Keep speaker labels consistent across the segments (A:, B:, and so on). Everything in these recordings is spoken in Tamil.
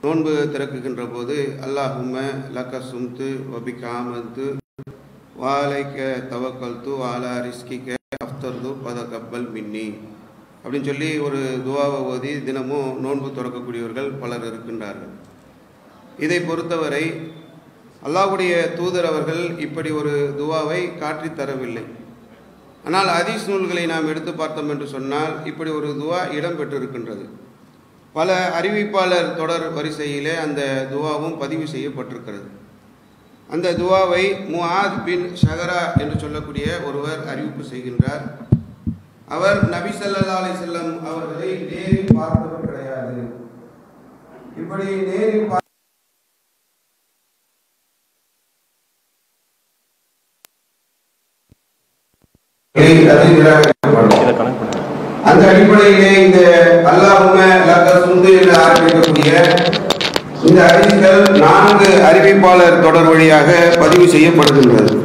A: நோன்பு திறக்குகின்ற போது அல்லாஹும்ம லக்க சும்து வபிக்க ஆமந்து வாலைக்க தவக்கல்து வாலா ரிஸ்கிக்க அஃப்தர்து பத கப்பல் மின்னி அப்படின்னு சொல்லி ஒரு துவாவை ஓதி தினமும் நோன்பு திறக்கக்கூடியவர்கள் பலர் இருக்கின்றார்கள் இதை பொறுத்தவரை அல்லாஹ்வுடைய தூதர் அவர்கள் இப்படி ஒரு துவாவை காற்றித் தரவில்லை ஆனால் ஹதீஸ் நூல்களை நாம் எடுத்து பார்த்தோம் என்று சொன்னால் இப்படி ஒரு துவா இடம்பெற்றிருக்கின்றது பல அறிவிப்பாளர் தொடர் வரிசையிலே அந்த துவாவும் பதிவு செய்யப்பட்டிருக்கிறது அந்த துவாவை முஆத் பின் ஷகரா என்று சொல்லக்கூடிய ஒருவர் அறிவிப்பு செய்கின்றார் அவர் நபி ஸல்லல்லாஹு அலைஹி வஸல்லம் அவர்களை நேரில் பார்த்தவர் கிடையாது இப்படி நேரில் பா- அது நிராகரிக்கப்படும்
B: இதை கனெக்ட் பண்ணுங்க
A: அந்த அடிப்படையிலே இந்த அல்லாஹும லக்க சுந்து என்று ஆரம்பிக்கக்கூடிய இந்த அறிவிகள் நான்கு அறிவிப்பாளர் தொடர் வழியாக பதிவு செய்யப்படுகின்றது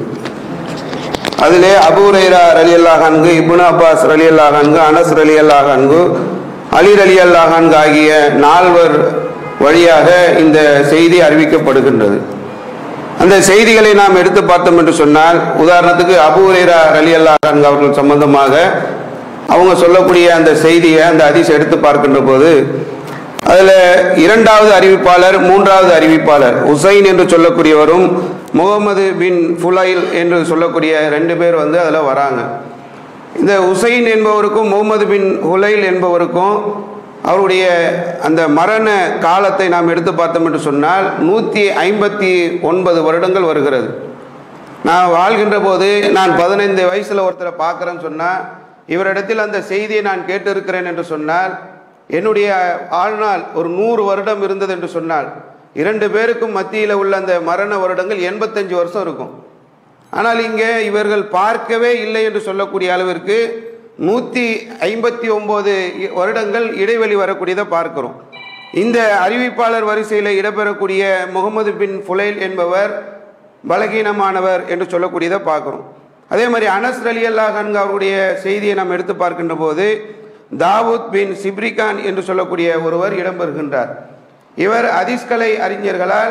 A: அதிலே அபு ஹுரைரா ரலி அல்லாஹான்கு இப்னு அப்பாஸ் ரலி அல்லாஹான்கு அனஸ் ரலி அல்லாஹான்கு அலி ரலி அல்லாஹான்கு ஆகிய நால்வர் வழியாக இந்த செய்தி அறிவிக்கப்படுகின்றது அந்த செய்திகளை நாம் எடுத்து பார்த்தோம் என்று சொன்னால் உதாரணத்துக்கு அபு ஹுரைரா ரலி அல்லாஹான்கு அவர்கள் சம்பந்தமாக அவங்க சொல்லக்கூடிய அந்த செய்தியை அந்த அதிசை எடுத்து பார்க்கின்ற போது அதில் இரண்டாவது அறிவிப்பாளர் மூன்றாவது அறிவிப்பாளர் உசைன் என்று சொல்லக்கூடியவரும் முகமது பின் ஃபுலைல் என்று சொல்லக்கூடிய ரெண்டு பேர் வந்து அதில் வராங்க இந்த உசைன் என்பவருக்கும் முகமது பின் ஹுலைல் என்பவருக்கும் அவருடைய அந்த மரண காலத்தை நாம் எடுத்து பார்த்தோம் என்று சொன்னால் நூற்றி ஐம்பத்தி ஒன்பது வருடங்கள் வருகிறது நான் வாழ்கின்ற போது நான் பதினைந்து வயசில் ஒருத்தரை பார்க்குறேன்னு சொன்னால் இவரிடத்தில் அந்த செய்தியை நான் கேட்டிருக்கிறேன் என்று சொன்னால் என்னுடைய ஆழ்நாள் ஒரு நூறு வருடம் இருந்தது என்று சொன்னால் இரண்டு பேருக்கும் மத்தியில் உள்ள அந்த மரண வருடங்கள் எண்பத்தஞ்சு வருஷம் இருக்கும் ஆனால் இங்கே இவர்கள் பார்க்கவே இல்லை என்று சொல்லக்கூடிய அளவிற்கு நூற்றி ஐம்பத்தி ஒம்பது வருடங்கள் இடைவெளி வரக்கூடியதை பார்க்கிறோம் இந்த அறிவிப்பாளர் வரிசையில் இடம்பெறக்கூடிய முகமது பின் ஃபுலைல் என்பவர் பலகீனமானவர் என்று சொல்லக்கூடியதை பார்க்குறோம் அதே மாதிரி அனஸ் அலி அல்லாஹன் அவருடைய செய்தியை நாம் எடுத்து பார்க்கின்ற போது தாவூத் பின் சிப்ரிகான் என்று சொல்லக்கூடிய ஒருவர் இடம்பெறுகின்றார் இவர் அதிஸ்கலை அறிஞர்களால்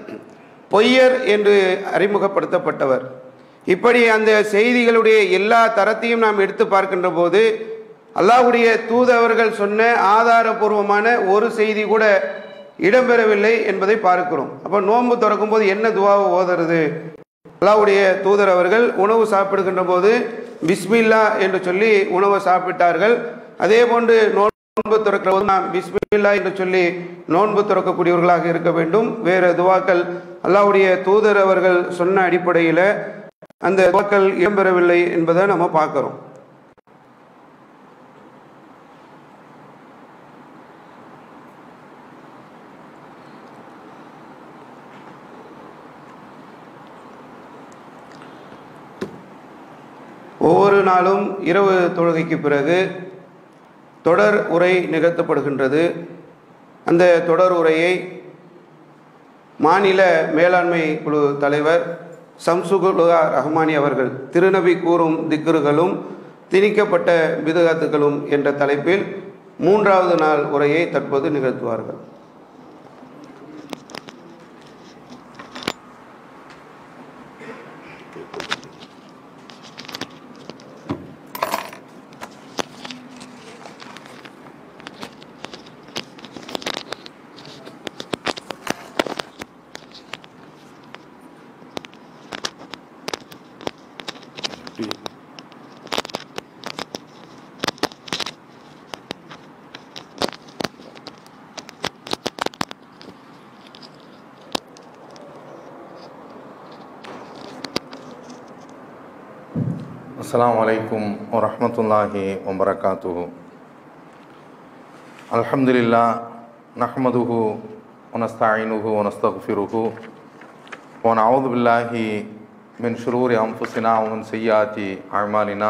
A: பொய்யர் என்று அறிமுகப்படுத்தப்பட்டவர் இப்படி அந்த செய்திகளுடைய எல்லா தரத்தையும் நாம் எடுத்து பார்க்கின்ற போது அல்லாஹ்வுடைய தூதவர்கள் சொன்ன ஆதாரபூர்வமான ஒரு செய்தி கூட இடம்பெறவில்லை என்பதை பார்க்கிறோம் அப்போ நோன்பு திறக்கும் போது என்ன துவாவை ஓதுறது அல்லாஹ்வுடைய தூதர் அவர்கள் உணவு சாப்பிடுகின்ற போது பிஸ்மில்லா என்று சொல்லி உணவை சாப்பிட்டார்கள் அதே போன்று நோன்பு திறக்கிற போது நாம் பிஸ்மில்லா என்று சொல்லி நோன்பு திறக்கக்கூடியவர்களாக இருக்க வேண்டும் வேறு துவாக்கள் அல்லாஹ்வுடைய தூதர் அவர்கள் சொன்ன அடிப்படையில் அந்த துவாக்கள் இடம்பெறவில்லை என்பதை நம்ம பார்க்கிறோம் ஒவ்வொரு நாளும் இரவு தொழுகைக்கு பிறகு தொடர் உரை நிகழ்த்தப்படுகின்றது அந்த தொடர் உரையை மாநில மேலாண்மை குழு தலைவர் சம்சுகுலுகா ரஹ்மானி அவர்கள் திருநபி கூறும் திக்ருகளும் திணிக்கப்பட்ட பிதுகாத்துகளும் என்ற தலைப்பில் மூன்றாவது நாள் உரையை தற்போது நிகழ்த்துவார்கள்
B: السلام عليكم ورحمة الله وبركاته الحمد لله نحمده ونستعينه ونستغفره ونعوذ بالله من شرور أنفسنا ومن سيئات أعمالنا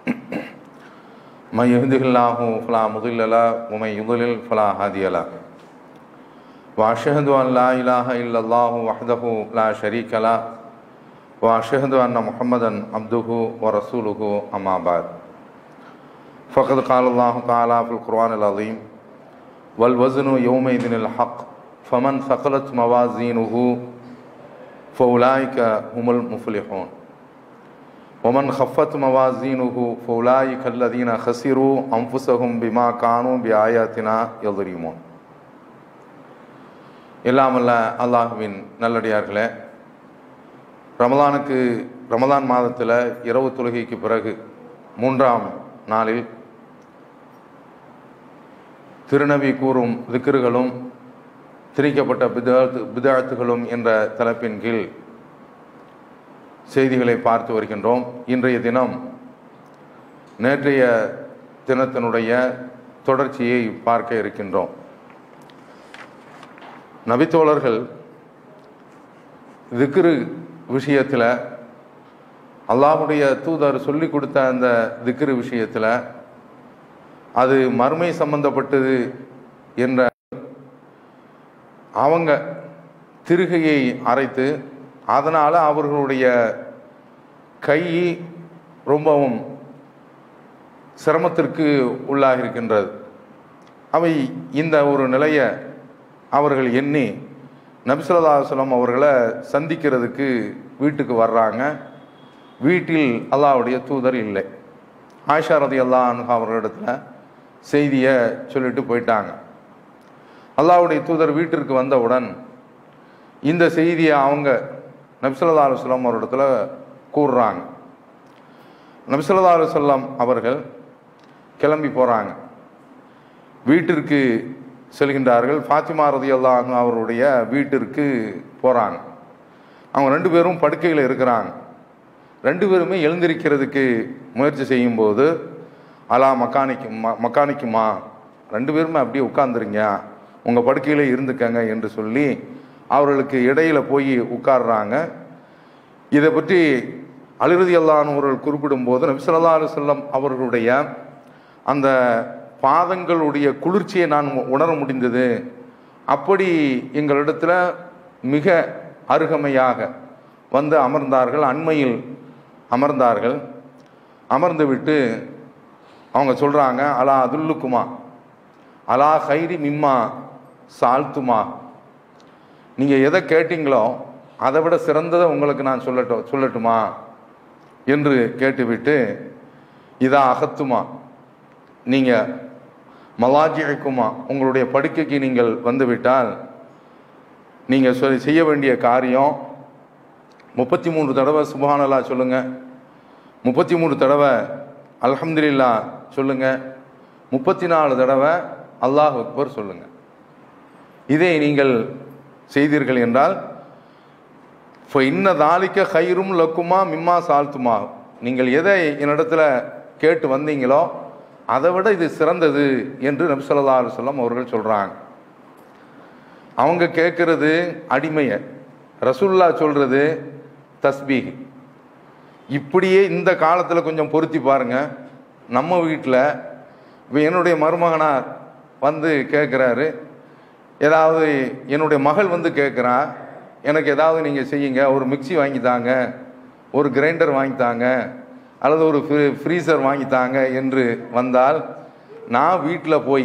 B: من يهده الله فلا مضل له ومن يضلل فلا هادي له وأشهد أن لا إله إلا الله وحده لا شريك له وأشهد أن محمدا عبده ورسوله أما بعد فقد قال الله تعالى في القرآن العظيم والوزن يومئذ الحق ஃபமன் சகலத் மவாசீனுஹு ஃபவுலாய்க ஹுமுல் முஃப்லிஹூன் ஒமன் ஹஃபத் மவாசீனுஹு ஃபவுலாய்க அல்லதீன ஹசிரு அம்புசஹும் பிமா கானு பி ஆயாத்தினா எதிரிமோன் எல்லாமல்ல அல்லாஹுவின் நல்லடியார்களே ரமலானுக்கு ரமலான் மாதத்தில் இரவு தொழுகைக்கு பிறகு மூன்றாம் நாளில் திருநபி கூறும் திக்ருகளும் திரிக்கப்பட்ட பிதாத்து பிதாத்துகளும் என்ற தலைப்பின் கீழ் செய்திகளை பார்த்து வருகின்றோம் இன்றைய தினம் நேற்றைய தினத்தினுடைய தொடர்ச்சியை பார்க்க இருக்கின்றோம் நபித்தோழர்கள் திக்ரு விஷயத்தில் அல்லாஹுடைய தூதர் சொல்லி கொடுத்த அந்த திக்ரு விஷயத்தில் அது மறுமை சம்பந்தப்பட்டது என்ற அவங்க திருகையை அரைத்து அதனால் அவர்களுடைய கை ரொம்பவும் சிரமத்திற்கு உள்ளாகிருக்கின்றது அவை இந்த ஒரு நிலையை அவர்கள் எண்ணி நபிசுல்லாஸ்லம் அவர்களை சந்திக்கிறதுக்கு வீட்டுக்கு வர்றாங்க வீட்டில் அல்லாவுடைய தூதர் இல்லை ஆயிஷா ரதி அல்லா அவர்களிடத்தில் செய்தியை சொல்லிட்டு போயிட்டாங்க அல்லாவுடைய தூதர் வீட்டிற்கு வந்தவுடன் இந்த செய்தியை அவங்க நபிசல்லா அலுவலம் அவரிடத்துல கூறுறாங்க நபிசல்லா அலுவலம் அவர்கள் கிளம்பி போகிறாங்க வீட்டிற்கு செல்கின்றார்கள் ஃபாத்திமா ரதி அல்லா அவருடைய வீட்டிற்கு போகிறாங்க அவங்க ரெண்டு பேரும் படுக்கையில் இருக்கிறாங்க ரெண்டு பேருமே எழுந்திருக்கிறதுக்கு முயற்சி செய்யும்போது அலா மக்கானிக்கு ம மக்கானிக்குமா ரெண்டு பேருமே அப்படியே உட்காந்துருங்க உங்கள் படுக்கையில் இருந்துக்கங்க என்று சொல்லி அவர்களுக்கு இடையில போய் உட்கார்றாங்க இதை பற்றி அலிரதி அல்லானவர்கள் குறிப்பிடும்போது நபிசல்லா அலுவலம் அவர்களுடைய அந்த பாதங்களுடைய குளிர்ச்சியை நான் உணர முடிந்தது அப்படி எங்களிடத்தில் மிக அருகமையாக வந்து அமர்ந்தார்கள் அண்மையில் அமர்ந்தார்கள் அமர்ந்து விட்டு அவங்க சொல்கிறாங்க அலா அதுல்லுக்குமா அலா ஹைரி மிம்மா சால்த்துமா நீங்கள் எதை கேட்டீங்களோ அதை விட சிறந்ததை உங்களுக்கு நான் சொல்லட்டும் சொல்லட்டுமா என்று கேட்டுவிட்டு இதா அகத்துமா நீங்கள் மலாஜிக்குமா உங்களுடைய படுக்கைக்கு நீங்கள் வந்துவிட்டால் நீங்கள் சொல்லி செய்ய வேண்டிய காரியம் முப்பத்தி மூன்று தடவை சுபஹானல்லா சொல்லுங்கள் முப்பத்தி மூணு தடவை அல்ஹம்துலில்லா சொல்லுங்கள் முப்பத்தி நாலு தடவை அல்லாஹ் அக்பர் சொல்லுங்கள் இதை நீங்கள் செய்தீர்கள் என்றால் இப்போ இன்ன தாலிக்க கயிறும் லக்குமா மிம்மா சால்த்துமா நீங்கள் எதை என்னிடத்துல கேட்டு வந்தீங்களோ அதை விட இது சிறந்தது என்று நபிசல்லா அலுவலம் அவர்கள் சொல்கிறாங்க அவங்க கேட்குறது அடிமையை ரசுல்லா சொல்கிறது தஸ்பீக் இப்படியே இந்த காலத்தில் கொஞ்சம் பொருத்தி பாருங்க நம்ம வீட்டில் இப்போ என்னுடைய மருமகனார் வந்து கேட்குறாரு ஏதாவது என்னுடைய மகள் வந்து கேட்குறா எனக்கு ஏதாவது நீங்கள் செய்யுங்க ஒரு மிக்சி வாங்கி தாங்க ஒரு கிரைண்டர் வாங்கி தாங்க அல்லது ஒரு ஃப்ரீ ஃப்ரீசர் வாங்கி தாங்க என்று வந்தால் நான் வீட்டில் போய்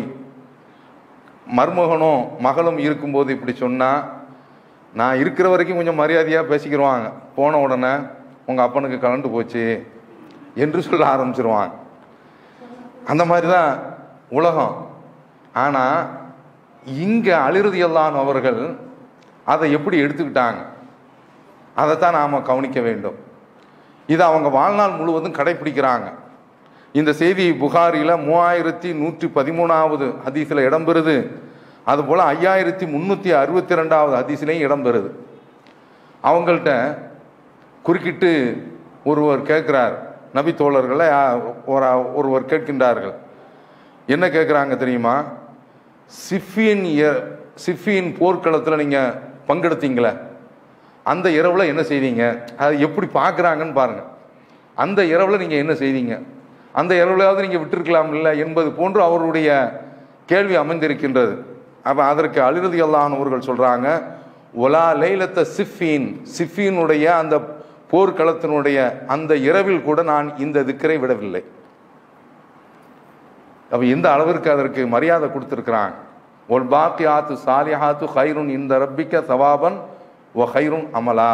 B: மருமகனும் மகளும் இருக்கும்போது இப்படி சொன்னால் நான் இருக்கிற வரைக்கும் கொஞ்சம் மரியாதையாக பேசிக்கிடுவாங்க போன உடனே உங்கள் அப்பனுக்கு கலண்டு போச்சு என்று சொல்ல ஆரம்பிச்சிருவாங்க அந்த மாதிரி தான் உலகம் ஆனால் இங்கே அலிறுதியல்லான் அவர்கள் அதை எப்படி எடுத்துக்கிட்டாங்க அதைத்தான் நாம் கவனிக்க வேண்டும் இதை அவங்க வாழ்நாள் முழுவதும் கடைபிடிக்கிறாங்க இந்த செய்தி புகாரியில் மூவாயிரத்தி நூற்றி பதிமூணாவது ஹதீஸில் இடம்பெறுது அதுபோல் ஐயாயிரத்தி முந்நூற்றி அறுபத்தி ரெண்டாவது ஹதீஸ்லையும் இடம்பெறுது அவங்கள்ட்ட குறுக்கிட்டு ஒருவர் கேட்குறார் நபி தோழர்களை ஒரு ஒருவர் கேட்கின்றார்கள் என்ன கேட்குறாங்க தெரியுமா சிஃபியின் சிஃபியின் போர்க்களத்தில் நீங்கள் பங்கெடுத்தீங்களே அந்த இரவில் என்ன செய்தீங்க அதை எப்படி பார்க்குறாங்கன்னு பாருங்கள் அந்த இரவில் நீங்கள் என்ன செய்தீங்க அந்த இரவுலையாவது நீங்கள் விட்டிருக்கலாம் இல்லை என்பது போன்று அவருடைய கேள்வி அமைந்திருக்கின்றது அப்போ அதற்கு அலிரதி அல்லானவர்கள் சொல்கிறாங்க ஒலா லைலத்த சிஃபீன் சிஃபீனுடைய அந்த போர்க்களத்தினுடைய அந்த இரவில் கூட நான் இந்த திக்கரை விடவில்லை அப்போ எந்த அளவிற்கு அதற்கு மரியாதை கொடுத்துருக்குறாங்க ஒல் பாக்கியாத்து சாலிஹாத்து ஹைருன் இந்த ரப்பிக்க சவாபன் ஒ ஹைருன் அமலா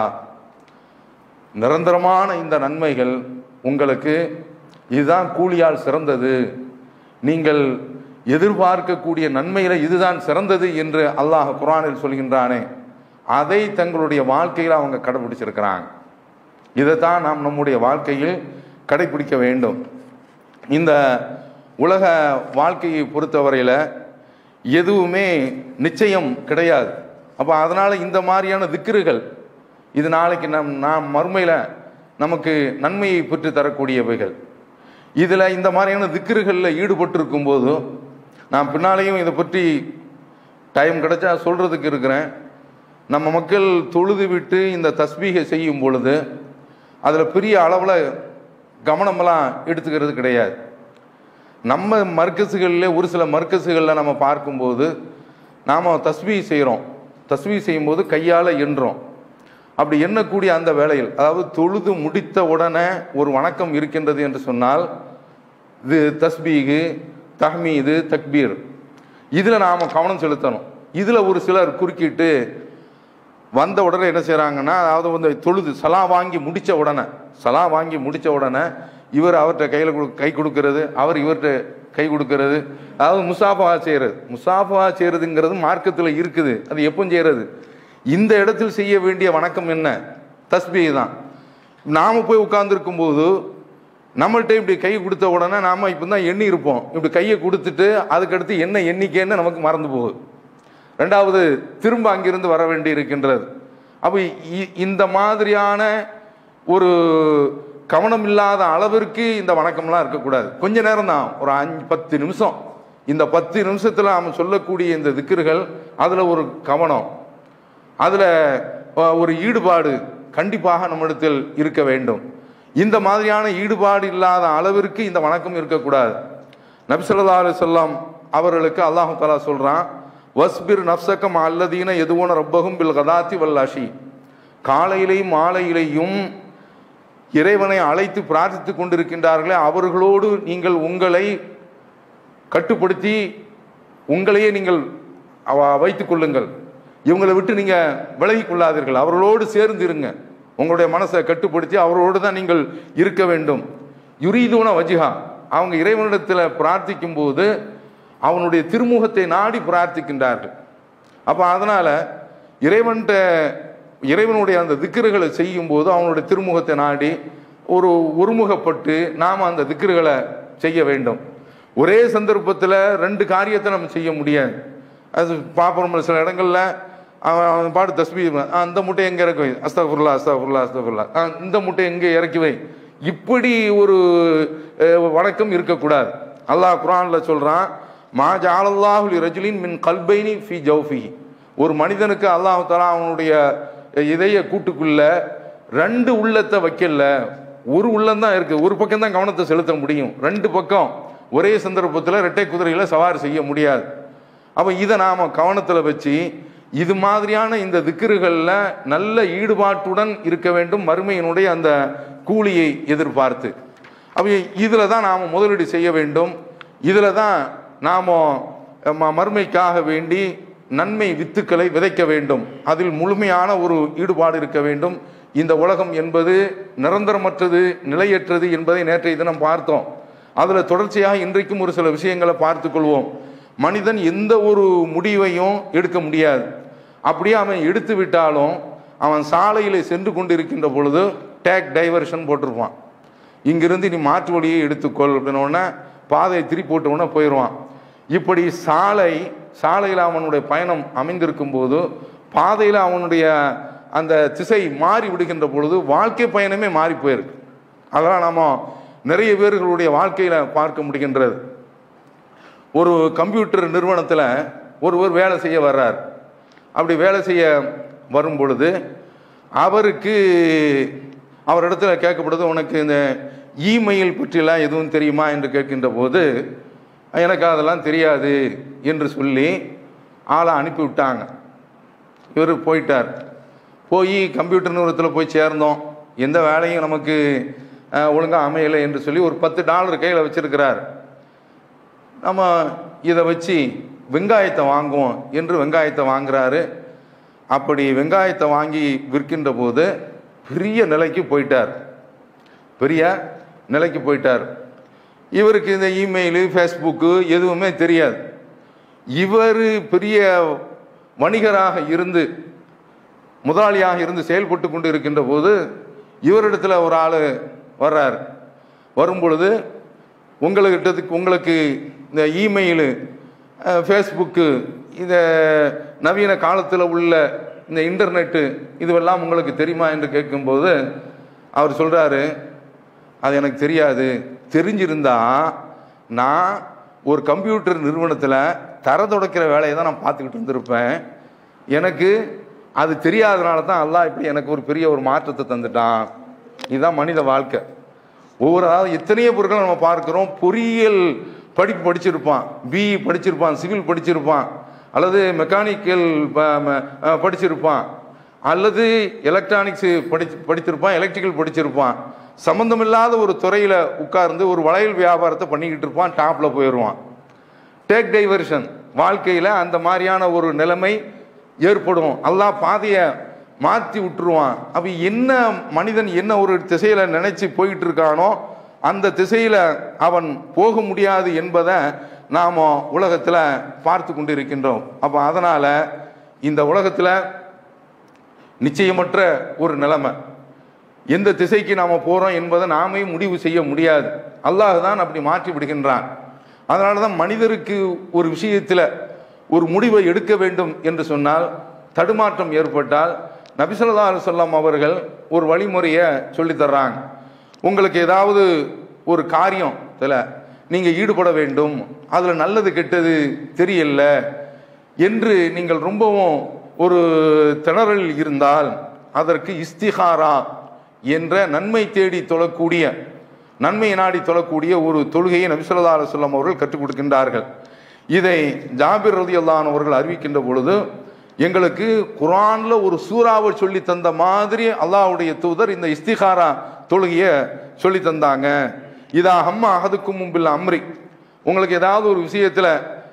B: நிரந்தரமான இந்த நன்மைகள் உங்களுக்கு இதுதான் கூலியால் சிறந்தது நீங்கள் எதிர்பார்க்கக்கூடிய நன்மையில இதுதான் சிறந்தது என்று அல்லாஹ் குரானில் சொல்கின்றானே அதை தங்களுடைய வாழ்க்கையில் அவங்க கடைபிடிச்சிருக்கிறாங்க இதைத்தான் நாம் நம்முடைய வாழ்க்கையில் கடைபிடிக்க வேண்டும் இந்த உலக வாழ்க்கையை பொறுத்தவரையில் எதுவுமே நிச்சயம் கிடையாது அப்போ அதனால் இந்த மாதிரியான திக்கிறுகள் இது நாளைக்கு நம் நாம் மறுமையில் நமக்கு நன்மையை பெற்று தரக்கூடியவைகள் இதில் இந்த மாதிரியான திக்கிறுகளில் ஈடுபட்டிருக்கும் போது நான் பின்னாலேயும் இதை பற்றி டைம் கிடைச்சா சொல்கிறதுக்கு இருக்கிறேன் நம்ம மக்கள் தொழுது விட்டு இந்த தஸ்பீகை செய்யும் பொழுது அதில் பெரிய அளவில் கவனமெல்லாம் எடுத்துக்கிறது கிடையாது நம்ம மர்க்கஸுகளில் ஒரு சில மர்க்கஸுகளில் நம்ம பார்க்கும்போது நாம் தஸ்பீ செய்கிறோம் தஸ்பீ செய்யும்போது கையால் எண்ணுறோம் அப்படி எண்ணக்கூடிய அந்த வேளையில் அதாவது தொழுது முடித்த உடனே ஒரு வணக்கம் இருக்கின்றது என்று சொன்னால் இது தஸ்பீகு தஹ்மீது தக்பீர் இதில் நாம் கவனம் செலுத்தணும் இதில் ஒரு சிலர் குறுக்கிட்டு வந்த உடனே என்ன செய்கிறாங்கன்னா அதாவது வந்து தொழுது சலா வாங்கி முடித்த உடனே சலா வாங்கி முடித்த உடனே இவர் அவர்கிட்ட கையில் கொடு கை கொடுக்கறது அவர் இவர்கிட்ட கை கொடுக்கறது அதாவது முசாஃபா செய்கிறது முசாஃபா செய்கிறதுங்கிறது மார்க்கத்தில் இருக்குது அது எப்போ செய்கிறது இந்த இடத்தில் செய்ய வேண்டிய வணக்கம் என்ன தஸ்பீ தான் நாம் போய் உட்கார்ந்துருக்கும் போது நம்மள்ட்ட இப்படி கை கொடுத்த உடனே நாம் இப்போ தான் எண்ணி இருப்போம் இப்படி கையை கொடுத்துட்டு அதுக்கடுத்து என்ன எண்ணிக்கைன்னு நமக்கு மறந்து போகுது ரெண்டாவது திரும்ப அங்கிருந்து வர வேண்டி இருக்கின்றது அப்போ இ- இந்த மாதிரியான ஒரு கவனம் இல்லாத அளவிற்கு இந்த வணக்கம்லாம் இருக்கக்கூடாது கொஞ்ச நேரம் தான் ஒரு அஞ்சு பத்து நிமிஷம் இந்த பத்து நிமிஷத்தில் நாம் சொல்லக்கூடிய இந்த திக்கிர்கள் அதில் ஒரு கவனம் அதில் ஒரு ஈடுபாடு கண்டிப்பாக நம்மிடத்தில் இருக்க வேண்டும் இந்த மாதிரியான ஈடுபாடு இல்லாத அளவிற்கு இந்த வணக்கம் இருக்கக்கூடாது நபிசல்லா அலுவலாம் அவர்களுக்கு அல்லாஹு தாலா சொல்கிறான் வஸ்பிர் நப்சக்கம் அல்லதீன எதுவோன ரப்பகும் பில் கதாத்தி வல்லாஷி காலையிலையும் மாலையிலையும் இறைவனை அழைத்து பிரார்த்தித்துக் கொண்டிருக்கின்றார்களே அவர்களோடு நீங்கள் உங்களை கட்டுப்படுத்தி உங்களையே நீங்கள் அவ- வைத்துக் கொள்ளுங்கள் இவங்களை விட்டு நீங்க விலகிக் கொள்ளாதீர்கள் அவர்களோடு சேர்ந்து இருங்க உங்களுடைய மனசை கட்டுப்படுத்தி அவர்களோடு தான் நீங்கள் இருக்க வேண்டும் யுரீதுன வஜிஹா அவங்க இறைவனிடத்தில் பிரார்த்திக்கும் போது அவனுடைய திருமுகத்தை நாடி பிரார்த்திக்கின்றார்கள் அப்போ அதனால இறைவன்கிட்ட இறைவனுடைய அந்த திக்கிறுகளை செய்யும் போது அவனுடைய திருமுகத்தை நாடி ஒரு ஒருமுகப்பட்டு நாம் அந்த திக்கிறுகளை செய்ய வேண்டும் ஒரே சந்தர்ப்பத்தில் ரெண்டு காரியத்தை நம்ம செய்ய முடியாது அது பார்ப்போம் சில இடங்கள்ல அவன் அவன் பாடு தஸ்பீ ஆ, இந்த முட்டை எங்கே இறக்கி வை அஸ்தகுர்லா அஸ்தகுர்லா அஸ்தகுர்லா ஆ, இந்த முட்டை எங்கே இறக்கி வை இப்படி ஒரு அஹ், வணக்கம் இருக்கக்கூடாது அல்லாஹ் குரான்ல சொல்றான் மா ஜாலல்லாஹுலி ரஜுலின் மின் கல்பைனி ஃபி ஜௌஃபி ஒரு மனிதனுக்கு அல்லாஹ் தஆலா அவனுடைய இதய கூட்டுக்குள்ள ரெண்டு உள்ளத்தை வைக்கல ஒரு உள்ளம் தான் இருக்கு ஒரு பக்கம் தான் கவனத்தை செலுத்த முடியும் ரெண்டு பக்கம் ஒரே சந்தர்ப்பத்தில் ரெட்டை குதிரையில சவாரி செய்ய முடியாது அப்போ இதை நாம் கவனத்தில் வச்சு இது மாதிரியான இந்த திக்கிறுகளில் நல்ல ஈடுபாட்டுடன் இருக்க வேண்டும் மறுமையினுடைய அந்த கூலியை எதிர்பார்த்து அப்போ இதில் தான் நாம் முதலீடு செய்ய வேண்டும் இதில் தான் நாம் மறுமைக்காக வேண்டி நன்மை வித்துக்களை விதைக்க வேண்டும் அதில் முழுமையான ஒரு ஈடுபாடு இருக்க வேண்டும் இந்த உலகம் என்பது நிரந்தரமற்றது நிலையற்றது என்பதை நேற்றைய தினம் பார்த்தோம் அதில் தொடர்ச்சியாக இன்றைக்கும் ஒரு சில விஷயங்களை பார்த்து கொள்வோம் மனிதன் எந்த ஒரு முடிவையும் எடுக்க முடியாது அப்படியே அவன் எடுத்து விட்டாலும் அவன் சாலையில் சென்று கொண்டிருக்கின்ற பொழுது டேக் டைவர்ஷன் போட்டிருப்பான் இங்கிருந்து நீ மாற்று வழியை எடுத்துக்கொள் அப்படின்ன உடனே பாதையை திருப்பி போட்ட உடனே போயிடுவான் இப்படி சாலை சாலையில் அவனுடைய பயணம் அமைந்திருக்கும் போது பாதையில் அவனுடைய அந்த திசை மாறி விடுகின்ற பொழுது வாழ்க்கை பயணமே மாறி போயிருக்கு அதெல்லாம் நாம நிறைய பேர்களுடைய வாழ்க்கையில் பார்க்க முடிகின்றது ஒரு கம்ப்யூட்டர் நிறுவனத்தில் ஒருவர் வேலை செய்ய வர்றார் அப்படி வேலை செய்ய வரும் பொழுது அவருக்கு அவரிடத்துல கேட்கப்படுது உனக்கு இந்த இமெயில் பற்றியெல்லாம் எதுவும் தெரியுமா என்று கேட்கின்ற போது எனக்கு அதெல்லாம் தெரியாது என்று சொல்லி ஆளை அனுப்பி விட்டாங்க இவர் போயிட்டார் போய் கம்ப்யூட்டர் நிறுவனத்தில் போய் சேர்ந்தோம் எந்த வேலையும் நமக்கு ஒழுங்காக அமையலை என்று சொல்லி ஒரு பத்து டாலர் கையில் வச்சிருக்கிறார் நம்ம இதை வச்சு வெங்காயத்தை வாங்குவோம் என்று வெங்காயத்தை வாங்குறாரு அப்படி வெங்காயத்தை வாங்கி விற்கின்ற போது பெரிய நிலைக்கு போயிட்டார் பெரிய நிலைக்கு போயிட்டார் இவருக்கு இந்த இமெயிலு ஃபேஸ்புக்கு எதுவுமே தெரியாது இவர் பெரிய வணிகராக இருந்து முதலாளியாக இருந்து செயல்பட்டு கொண்டு இருக்கின்ற போது இவரிடத்துல ஒரு ஆள் வர்றார் வரும் பொழுது உங்கள்கிட்டதுக்கு உங்களுக்கு இந்த இமெயிலு ஃபேஸ்புக்கு இந்த நவீன காலத்தில் உள்ள இந்த இன்டர்நெட்டு இதுவெல்லாம் உங்களுக்கு தெரியுமா என்று கேட்கும்போது அவர் சொல்கிறாரு அது எனக்கு தெரியாது தெரிஞ்சிருந்தா நான் ஒரு கம்ப்யூட்டர் நிறுவனத்தில் தர துடைக்கிற வேலையை தான் நான் பார்த்துக்கிட்டு இருந்திருப்பேன் எனக்கு அது தெரியாதனால தான் அல்லாஹ் இப்படி எனக்கு ஒரு பெரிய ஒரு மாற்றத்தை தந்துட்டான் இதுதான் மனித வாழ்க்கை ஒவ்வொரு அதாவது எத்தனையோ பொருட்களை நம்ம பார்க்கிறோம் பொறியியல் படிப்பு படிச்சிருப்பான் பிஇ படிச்சிருப்பான் சிவில் படிச்சிருப்பான் அல்லது மெக்கானிக்கல் ப- ம- அஹ் படிச்சிருப்பான் அல்லது எலக்ட்ரானிக்ஸ் படிச்சு படித்திருப்பான் எலக்ட்ரிக்கல் படிச்சிருப்பான் சம்பந்தமில்லாத ஒரு துறையில் உட்கார்ந்து ஒரு வளையல் வியாபாரத்தை பண்ணிக்கிட்டு இருப்பான் டாப்பில் போயிடுவான் டேக் டைவர்ஷன் வாழ்க்கையில் அந்த மாதிரியான ஒரு நிலைமை ஏற்படும் அல்லாஹ் பாதையை மாற்றி விட்டுருவான் அப்போ என்ன மனிதன் என்ன ஒரு திசையில் நினைச்சு போயிட்டு இருக்கானோ அந்த திசையில் அவன் போக முடியாது என்பதை நாம் உலகத்தில் பார்த்து கொண்டு இருக்கின்றோம் அப்போ அதனால் இந்த உலகத்தில் நிச்சயமற்ற ஒரு நிலைமை எந்த திசைக்கு நாம் போகிறோம் என்பதை நாமே முடிவு செய்ய முடியாது அல்லாஹ் தான் அப்படி மாற்றி விடுகின்றான் அதனால தான் மனிதருக்கு ஒரு விஷயத்தில் ஒரு முடிவை எடுக்க வேண்டும் என்று சொன்னால் தடுமாற்றம் ஏற்பட்டால் நபிசல்லா அலுவலாம் அவர்கள் ஒரு வழிமுறையை சொல்லித் தர்றாங்க உங்களுக்கு ஏதாவது ஒரு காரியம் இதில் நீங்கள் ஈடுபட வேண்டும் அதில் நல்லது கெட்டது தெரியல என்று நீங்கள் ரொம்பவும் ஒரு திணறல் இருந்தால் அதற்கு இஸ்திகாரா என்ற நன்மை தேடி தொழக்கூடிய நன்மை நாடி தொழக்கூடிய ஒரு தொழுகையை நபிசல்லா அலுவலாம் அவர்கள் கற்றுக் கொடுக்கின்றார்கள் இதை ஜாபிர் ரதி அவர்கள் அறிவிக்கின்ற பொழுது எங்களுக்கு குரான்ல ஒரு சூறாவை சொல்லி தந்த மாதிரி அல்லாஹ்வுடைய தூதர் இந்த இஸ்திகாரா தொழுகையை சொல்லி தந்தாங்க இதா அம்மா அகதுக்கும் மும்பில் அம்ரி உங்களுக்கு ஏதாவது ஒரு விஷயத்துல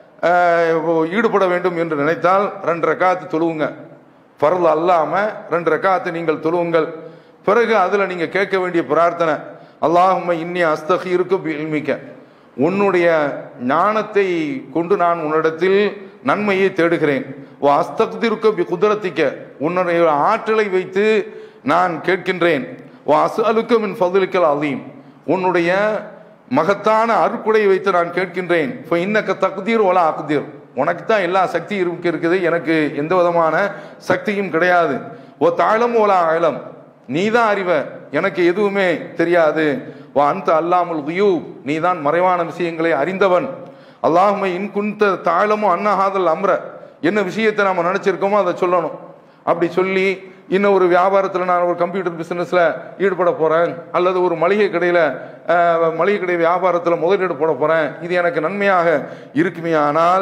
B: அஹ், ஈடுபட வேண்டும் என்று நினைத்தால் ரெண்டு ரக்காத்து தொழுவுங்க பரல் அல்லாம ரெண்டு ரக்காத்து நீங்கள் தொழுவுங்கள் பிறகு அதுல நீங்க கேட்க வேண்டிய பிரார்த்தனை அல்லாஹும்ம இன்னி அஸ்தகீருக்கு இல்மிக்க உன்னுடைய ஞானத்தை கொண்டு நான் உன்னிடத்தில் நன்மையை தேடுகிறேன் ஓ அஸ்தக்திருக்க பி குதிரத்திக்க உன்னுடைய ஆற்றலை வைத்து நான் கேட்கின்றேன் ஓ அசலுக்க மின் ஃபதுலிக்கல் அலீம் உன்னுடைய மகத்தான அருக்குடையை வைத்து நான் கேட்கின்றேன் இப்போ இன்னக்க தகுதீர் ஒலா அகுதீர் உனக்கு தான் எல்லா சக்தி இருக்கு இருக்குது எனக்கு எந்த விதமான சக்தியும் கிடையாது ஓ தாளம் ஓலா அகலம் நீ தான் அறிவ எனக்கு எதுவுமே தெரியாது வா அந்த அல்லாமுல் குயூ நீ தான் மறைவான விஷயங்களை அறிந்தவன் அல்லாஹுமை இன் குந்த தாளமும் அன்னஹாதல் அம்ர என்ன விஷயத்தை நம்ம நினைச்சிருக்கோமோ அதை சொல்லணும் அப்படி சொல்லி இன்னும் ஒரு வியாபாரத்தில் நான் ஒரு கம்ப்யூட்டர் பிஸ்னஸில் ஈடுபட போகிறேன் அல்லது ஒரு மளிகை கடையில் மளிகை கடை வியாபாரத்தில் முதலீடு போட போகிறேன் இது எனக்கு நன்மையாக இருக்குமே ஆனால்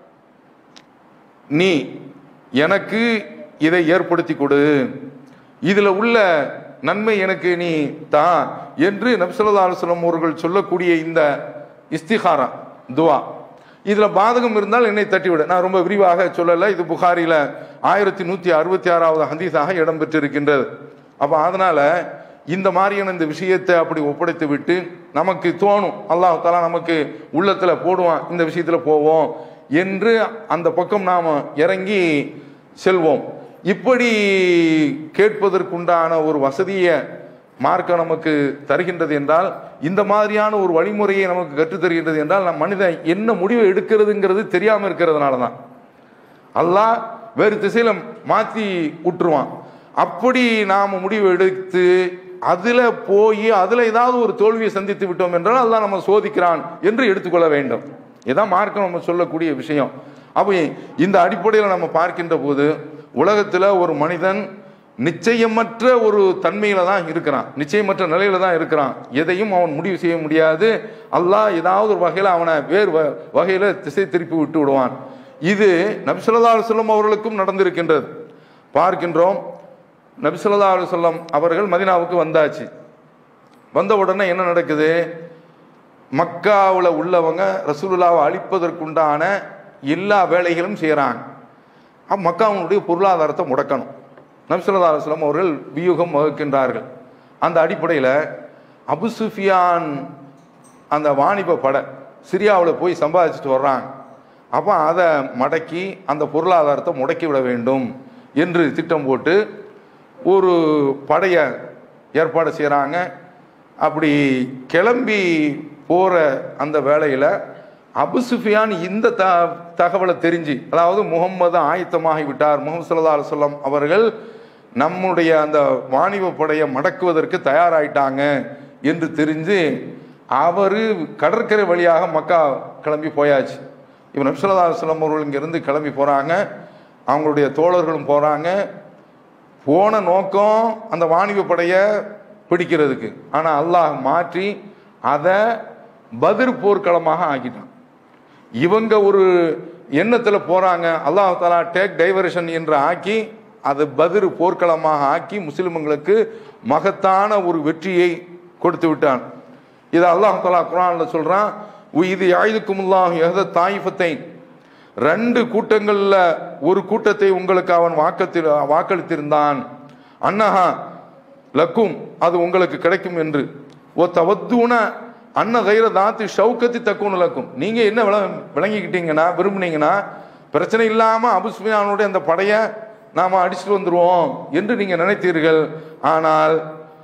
B: நீ எனக்கு இதை ஏற்படுத்தி கொடு இதில் உள்ள நன்மை எனக்கு நீ தா என்று நபிசல்லா அலுவலம் அவர்கள் சொல்லக்கூடிய இந்த இஸ்திகாரா துவா இதில் பாதகம் இருந்தால் என்னை தட்டிவிடு நான் ரொம்ப விரிவாக சொல்லலை இது புகாரியில் ஆயிரத்தி நூற்றி அறுபத்தி ஆறாவது ஹதீஸாக இடம்பெற்றிருக்கின்றது அப்போ அதனால் இந்த மாதிரியான இந்த விஷயத்தை அப்படி ஒப்படைத்து விட்டு நமக்கு தோணும் அல்லாஹ் தாலா நமக்கு உள்ளத்தில் போடுவான் இந்த விஷயத்தில் போவோம் என்று அந்த பக்கம் நாம் இறங்கி செல்வோம் இப்படி கேட்பதற்குண்டான ஒரு வசதியை மார்க்கம் நமக்கு தருகின்றது என்றால் இந்த மாதிரியான ஒரு வழிமுறையை நமக்கு கற்றுத் தருகின்றது என்றால் நம் மனிதன் என்ன முடிவை எடுக்கிறதுங்கிறது தெரியாமல் இருக்கிறதுனால தான் அல்லாஹ் வேறு திசையில மாற்றி விட்டுருவான் அப்படி நாம் முடிவு எடுத்து அதில் போய் அதில் ஏதாவது ஒரு தோல்வியை சந்தித்து விட்டோம் என்றால் அல்லாஹ் நம்ம சோதிக்கிறான் என்று எடுத்துக்கொள்ள வேண்டும் இதான் மார்க்கம் நம்ம சொல்லக்கூடிய விஷயம் அப்போ இந்த அடிப்படையில் நம்ம பார்க்கின்ற போது உலகத்தில் ஒரு மனிதன் நிச்சயமற்ற ஒரு தன்மையில தான் இருக்கிறான் நிச்சயமற்ற நிலையில தான் இருக்கிறான் எதையும் அவன் முடிவு செய்ய முடியாது அல்லாஹ் ஏதாவது ஒரு வகையில் அவனை வேறு வ- வகையில திசை திருப்பி விட்டு விடுவான் இது நபிசுல்லா அலுவலம் அவர்களுக்கும் நடந்திருக்கின்றது பார்க்கின்றோம் நபிசுல்லா அலுவலம் அவர்கள் மதினாவுக்கு வந்தாச்சு வந்த உடனே என்ன நடக்குது மக்காவில் உள்ளவங்க ரசூலுல்லாவை அழிப்பதற்குண்டான எல்லா வேலைகளும் செய்கிறாங்க அப்ப மக்காவுடைய பொருளாதாரத்தை முடக்கணும் நபிசுல்லா அலுவலம் அவர்கள் வியூகம் வகுக்கின்றார்கள் அந்த அடிப்படையில் அபு சுஃபியான் அந்த வாணிப படை சிரியாவில் போய் சம்பாதிச்சுட்டு வர்றாங்க அப்போ அதை மடக்கி அந்த பொருளாதாரத்தை முடக்கி விட வேண்டும் என்று திட்டம் போட்டு ஒரு படையை ஏற்பாடு செய்கிறாங்க அப்படி கிளம்பி போகிற அந்த வேளையில் அபு சுஃபியான் இந்த த தகவலை தெரிஞ்சு அதாவது முகம்மது ஆயத்தமாகி விட்டார் முகமது சல்லா அலுவலம் அவர்கள் நம்முடைய அந்த வாணிப படையை மடக்குவதற்கு தயாராயிட்டாங்க என்று தெரிஞ்சு அவர் கடற்கரை வழியாக மக்கா கிளம்பி போயாச்சு இப்போ நபிசல்லா அலுவலம் அவர்கள் இங்கேருந்து கிளம்பி போகிறாங்க அவங்களுடைய தோழர்களும் போகிறாங்க போன நோக்கம் அந்த வாணிப படையை பிடிக்கிறதுக்கு ஆனால் அல்லாஹ் மாற்றி அதை பதிர் போர்க்களமாக ஆக்கிட்டான் இவங்க ஒரு எண்ணத்தில் போகிறாங்க அல்லாஹ் தாலா டேக் டைவர்ஷன் என்று ஆக்கி அது பதிர் போர்க்களமாக ஆக்கி முஸ்லிம்களுக்கு மகத்தான ஒரு வெற்றியை கொடுத்து விட்டான் இதை அல்லாஹ் தாலா குரானில் சொல்கிறான் இது ஆயுதுக்குமுல்லாஹ் எஹத தாயிஃபத்தை ரெண்டு கூட்டங்களில் ஒரு கூட்டத்தை உங்களுக்கு அவன் வாக்கத்தில் வாக்களித்திருந்தான் அன்னஹா லக்கும் அது உங்களுக்கு கிடைக்கும் என்று ஓ தவத்தூன அன்ன கைர தாத்து ஷவுக்கத்தி தக்குன்னு லக்கும் நீங்க என்ன விள விளங்கிக்கிட்டீங்கன்னா விரும்புனீங்கன்னா பிரச்சனை இல்லாம அபுஸ்மியானுடைய அந்த படையை நாம அடிச்சுட்டு வந்துருவோம் என்று நீங்க நினைத்தீர்கள் ஆனால்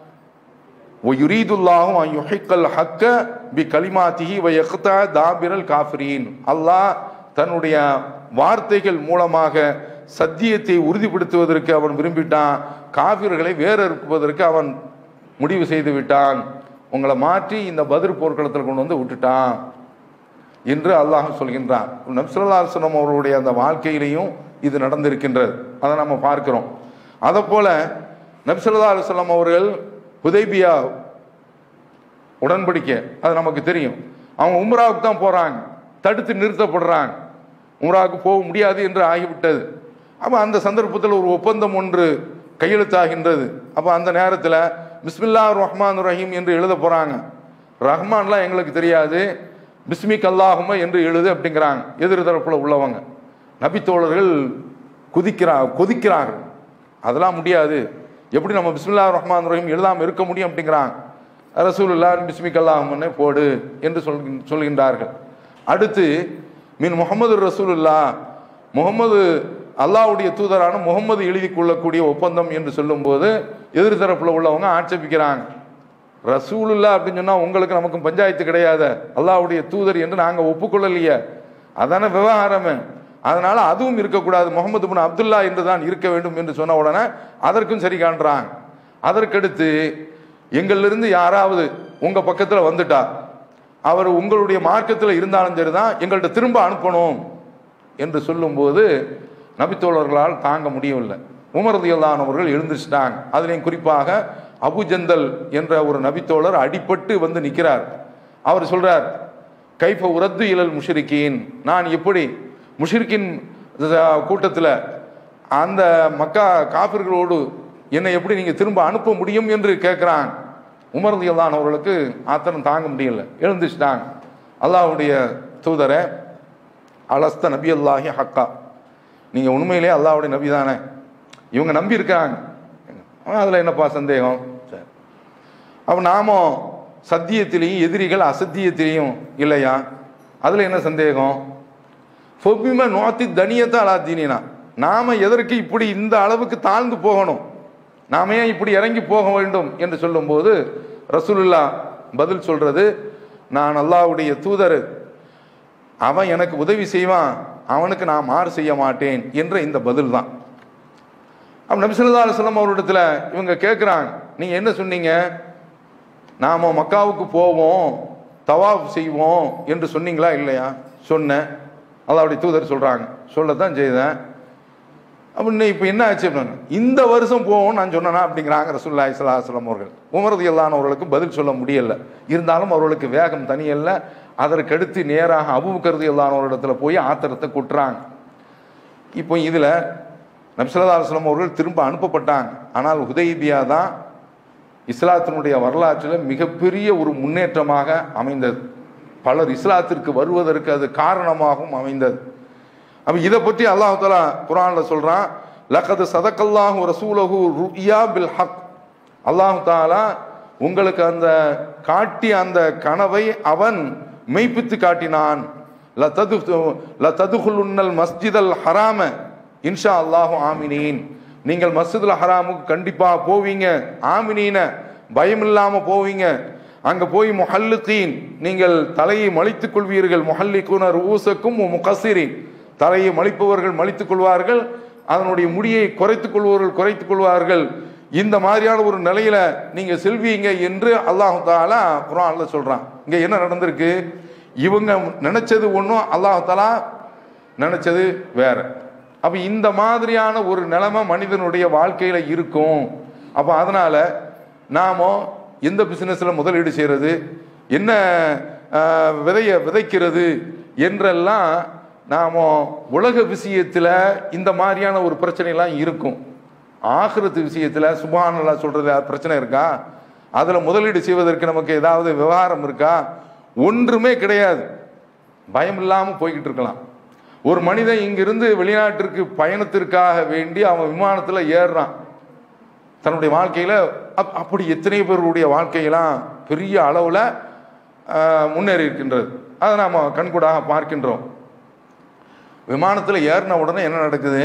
B: ஒயுரீதுல்லாஹும் யுஹிக்கல் ஹக்க பி கலிமாத்திஹி வ யக்தா தாபிரல் காஃபிரீன் அல்லாஹ் தன்னுடைய வார்த்தைகள் மூலமாக சத்தியத்தை உறுதிப்படுத்துவதற்கு அவன் விரும்பிட்டான் காபிர்களை வேறறுப்பதற்கு அவன் முடிவு செய்து விட்டான் உங்களை மாற்றி இந்த பதிர் போர்க்களத்தில் கொண்டு வந்து விட்டுட்டான் என்று அல்லாஹ் சொல்கின்றான் நப்சல்லாசனம் அவர்களுடைய அந்த வாழ்க்கையிலையும் இது நடந்திருக்கின்றது அதை நம்ம பார்க்கிறோம் அதை போல நப்சல்லா அலுவலம் அவர்கள் ஹுதைபியா உடன்படிக்கை அது நமக்கு தெரியும் அவங்க உம்ராவுக்கு தான் போகிறாங்க தடுத்து நிறுத்தப்படுறாங்க உம்ராவுக்கு போக முடியாது என்று ஆகிவிட்டது அப்போ அந்த சந்தர்ப்பத்தில் ஒரு ஒப்பந்தம் ஒன்று கையெழுத்தாகின்றது அப்போ அந்த நேரத்தில் பிஸ்மில்லா ரஹ்மான் ரஹீம் என்று எழுத போகிறாங்க ரஹ்மான்லாம் எங்களுக்கு தெரியாது பிஸ்மிக் அல்லாஹும என்று எழுது அப்படிங்கிறாங்க எதிர் தரப்பில் உள்ளவங்க நபித்தோழர்கள் குதிக்கிறா கொதிக்கிறார்கள் அதெல்லாம் முடியாது எப்படி நம்ம பிஸ்மில்லா ரஹ்மான் ரஹீம் எழுதாமல் இருக்க முடியும் அப்படிங்கிறாங்க ரசூலுல்லா பிஸ்மிக் அல்லாஹுமன்னே போடு என்று சொல் சொல்கின்றார்கள் அடுத்து மின் முகமது ரசூலுல்லா முகமது அல்லாவுடைய தூதரான முகமது எழுதி கொள்ளக்கூடிய ஒப்பந்தம் என்று சொல்லும்போது எதிர் தரப்பில் உள்ளவங்க ஆட்சேபிக்கிறாங்க ரசூலுல்லா அப்படின்னு சொன்னால் உங்களுக்கு நமக்கும் பஞ்சாயத்து கிடையாது அல்லாவுடைய தூதர் என்று நாங்கள் ஒப்புக்கொள்ளலையே அதான விவகாரமே அதனால அதுவும் இருக்கக்கூடாது முகமது பின் அப்துல்லா என்று தான் இருக்க வேண்டும் என்று சொன்ன உடனே அதற்கும் சரி காண்றாங்க அதற்கடுத்து எங்களிலிருந்து யாராவது உங்க பக்கத்தில் வந்துட்டா அவர் உங்களுடைய மார்க்கத்தில் இருந்தாலும் சரிதான் எங்கள்கிட்ட திரும்ப அனுப்பணும் என்று சொல்லும்போது நபித்தோழர்களால் தாங்க முடியவில்லை உமரதியல்லானவர்கள் எழுந்திருச்சிட்டாங்க அதுலேயும் குறிப்பாக அபுஜந்தல் என்ற ஒரு நபித்தோழர் அடிபட்டு வந்து நிற்கிறார் அவர் சொல்றார் கைஃப உரத்து இழல் முஷிரிக்கின் நான் எப்படி முஷிரிக்கின் கூட்டத்தில் அந்த மக்கா காபிர்களோடு என்னை எப்படி நீங்கள் திரும்ப அனுப்ப முடியும் என்று கேட்குறாங்க உமர்ந்தியல்தான் அவர்களுக்கு ஆத்திரம் தாங்க முடியல எழுந்துச்சிட்டாங்க அல்லாஹ்வுடைய தூதரை அலஸ்த நபி அல்லாஹி ஹக்கா நீங்கள் உண்மையிலே அல்லாஹ்வுடைய நபி தானே இவங்க நம்பி இருக்காங்க அதில் என்னப்பா சந்தேகம் சரி அப்போ நாமும் சத்தியத்திலையும் எதிரிகள் அசத்தியத்திலையும் இல்லையா அதில் என்ன சந்தேகம் ஃபொபிம நோத்தி தனியத்தை அலா தீனினா நாம எதற்கு இப்படி இந்த அளவுக்கு தாழ்ந்து போகணும் நாம ஏன் இப்படி இறங்கி போக வேண்டும் என்று சொல்லும்போது ரசூலுல்லா பதில் சொல்றது நான் அல்லாஹ்வுடைய தூதர் அவன் எனக்கு உதவி செய்வான் அவனுக்கு நான் மாறு செய்ய மாட்டேன் என்ற இந்த பதில் தான் அப்போ நபி ஸல்லல்லாஹு அலைஹி வஸல்லம் அவரிடத்துல இவங்க கேட்குறாங்க நீங்கள் என்ன சொன்னீங்க நாம் மக்காவுக்கு போவோம் தவாஃப் செய்வோம் என்று சொன்னீங்களா இல்லையா சொன்னேன் அல்லாவுடைய தூதர் சொல்கிறாங்க சொல்லத்தான் செய்தேன் அப்படின்னு இப்போ என்ன ஆச்சு அப்படின்னு இந்த வருஷம் போவோம் நான் சொன்னேனா அப்படிங்கிறாங்க ரசூல்லாய் சலாஹலம் அவர்கள் உமரது அவர்களுக்கு பதில் சொல்ல முடியல இருந்தாலும் அவர்களுக்கு வேகம் தனியல்ல அதற்கடுத்து நேராக அபுபக்கரது இல்லாதவர்களிடத்துல போய் ஆத்திரத்தை கொட்டுறாங்க இப்போ இதில் நபிசல்லாஸ்லம் அவர்கள் திரும்ப அனுப்பப்பட்டாங்க ஆனால் உதய்பியா தான் இஸ்லாத்தினுடைய வரலாற்றில் மிகப்பெரிய ஒரு முன்னேற்றமாக அமைந்தது பலர் இஸ்லாத்திற்கு வருவதற்கு அது காரணமாகவும் அமைந்தது அப்ப இதை பற்றி அல்லாஹ் தாலா குரான்ல சொல்றான் லக்கது சதக்கல்லாஹு ரசூலஹு ருயா பில் ஹக் அல்லாஹ் தாலா உங்களுக்கு அந்த காட்டிய அந்த கனவை அவன் மெய்ப்பித்து காட்டினான் லதது லததுகுலுன்னல் மஸ்ஜிதல் ஹராம இன்ஷா அல்லாஹு ஆமினீன் நீங்கள் மஸ்ஜிதுல் ஹராமுக்கு கண்டிப்பா போவீங்க ஆமினீன பயம் இல்லாம போவீங்க அங்க போய் முஹல்லுத்தீன் நீங்கள் தலையை மலித்துக் கொள்வீர்கள் முஹல்லிக்குன ரூசக்கும் முகசிரின் தலையை மலிப்பவர்கள் மலித்துக் கொள்வார்கள் அதனுடைய முடியை குறைத்துக் கொள்பவர்கள் குறைத்துக் கொள்வார்கள் இந்த மாதிரியான ஒரு நிலையில நீங்க செல்வீங்க என்று அல்லாஹு தாலா குரான்ல சொல்றான் இங்க என்ன நடந்திருக்கு இவங்க நினைச்சது ஒன்றும் அல்லாஹு தாலா நினைச்சது வேற அப்ப இந்த மாதிரியான ஒரு நிலைமை மனிதனுடைய வாழ்க்கையில இருக்கும் அப்ப அதனால நாம எந்த பிசினஸ்ல முதலீடு செய்யறது என்ன ஆஹ், விதைய விதைக்கிறது என்றெல்லாம் நாம உலக விஷயத்துல இந்த மாதிரியான ஒரு பிரச்சனைலாம் இருக்கும் ஆகிரத்து விஷயத்துல சுபானல்லா சொல்றது அது பிரச்சனை இருக்கா அதுல முதலீடு செய்வதற்கு நமக்கு ஏதாவது விவகாரம் இருக்கா ஒன்றுமே கிடையாது பயம் இல்லாம போய்கிட்டு இருக்கலாம் ஒரு மனிதன் இங்கிருந்து வெளிநாட்டிற்கு பயணத்திற்காக வேண்டி அவன் விமானத்துல ஏறுறான் தன்னுடைய வாழ்க்கையில அப்- அப்படி எத்தனை பேருடைய வாழ்க்கையெல்லாம் பெரிய அளவுல ஆஹ், முன்னேறி இருக்கின்றது அதை நாம கண்கூடாக பார்க்கின்றோம் விமானத்துல ஏறின உடனே என்ன நடக்குது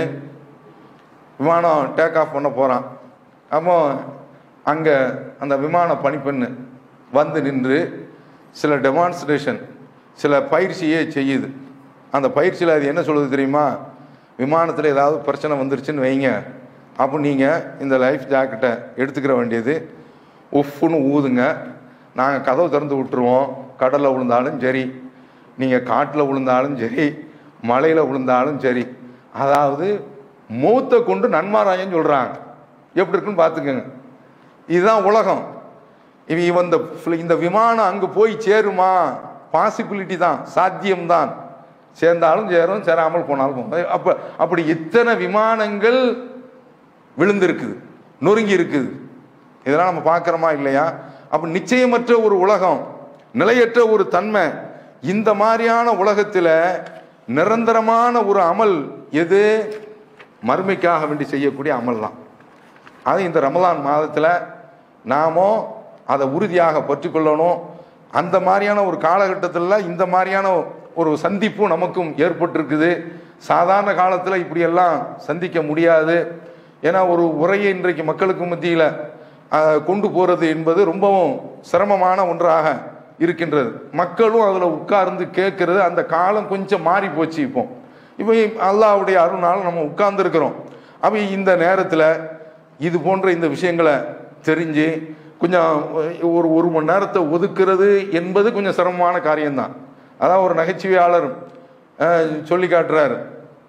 B: விமானம் டேக் ஆஃப் பண்ண போகிறான் அப்போ அங்கே அந்த விமான பணிப்பெண்ணு வந்து நின்று சில டெமான்ஸ்ட்ரேஷன் சில பயிற்சியே செய்யுது அந்த பயிற்சியில் அது என்ன சொல்லுது தெரியுமா விமானத்தில் ஏதாவது பிரச்சனை வந்துருச்சுன்னு வைங்க அப்போ நீங்கள் இந்த லைஃப் ஜாக்கெட்டை எடுத்துக்கிற வேண்டியது உஃப்னு ஊதுங்க நாங்கள் கதவு திறந்து விட்டுருவோம் கடலில் விழுந்தாலும் சரி நீங்கள் காட்டில் விழுந்தாலும் சரி மலையில் விழுந்தாலும் சரி அதாவது மூத்தை கொண்டு நன்மாராயன்னு சொல்கிறாங்க எப்படி இருக்குன்னு பார்த்துக்கோங்க இதுதான் உலகம் இவ இவன் இந்த fl- இந்த விமானம் அங்கே போய் சேருமா பாசிபிலிட்டி தான் சாத்தியம்தான் சேர்ந்தாலும் சேரும் சேராமல் போனாலும் போகும் அப்போ அப்படி இத்தனை விமானங்கள் விழுந்திருக்குது நொறுங்கி இருக்குது இதெல்லாம் நம்ம பார்க்குறோமா இல்லையா அப்போ நிச்சயமற்ற ஒரு உலகம் நிலையற்ற ஒரு தன்மை இந்த மாதிரியான உலகத்தில் நிரந்தரமான ஒரு அமல் எது மறுமைக்காக வேண்டி செய்யக்கூடிய அமல் தான் அது இந்த ரமலான் மாதத்தில் நாமோ அதை உறுதியாக பற்றிக்கொள்ளணும் அந்த மாதிரியான ஒரு காலகட்டத்தில் இந்த மாதிரியான ஒரு சந்திப்பு நமக்கும் ஏற்பட்டிருக்குது சாதாரண காலத்தில் இப்படியெல்லாம் சந்திக்க முடியாது ஏன்னா ஒரு உரையை இன்றைக்கு மக்களுக்கு மத்தியில் கொண்டு போகிறது என்பது ரொம்பவும் சிரமமான ஒன்றாக இருக்கின்றது மக்களும் அதில் உட்கார்ந்து கேட்கறது அந்த காலம் கொஞ்சம் மாறி போச்சு இப்போ இப்போ அல்லாஹ்வுடைய அருள்னால நம்ம உட்கார்ந்துருக்கிறோம் அப்போ இந்த நேரத்தில் இது போன்ற இந்த விஷயங்களை தெரிஞ்சு கொஞ்சம் ஒரு ஒரு மணி நேரத்தை ஒதுக்குறது என்பது கொஞ்சம் சிரமமான காரியம்தான் அதான் ஒரு நகைச்சுவையாளர் அஹ், சொல்லி காட்டுறாரு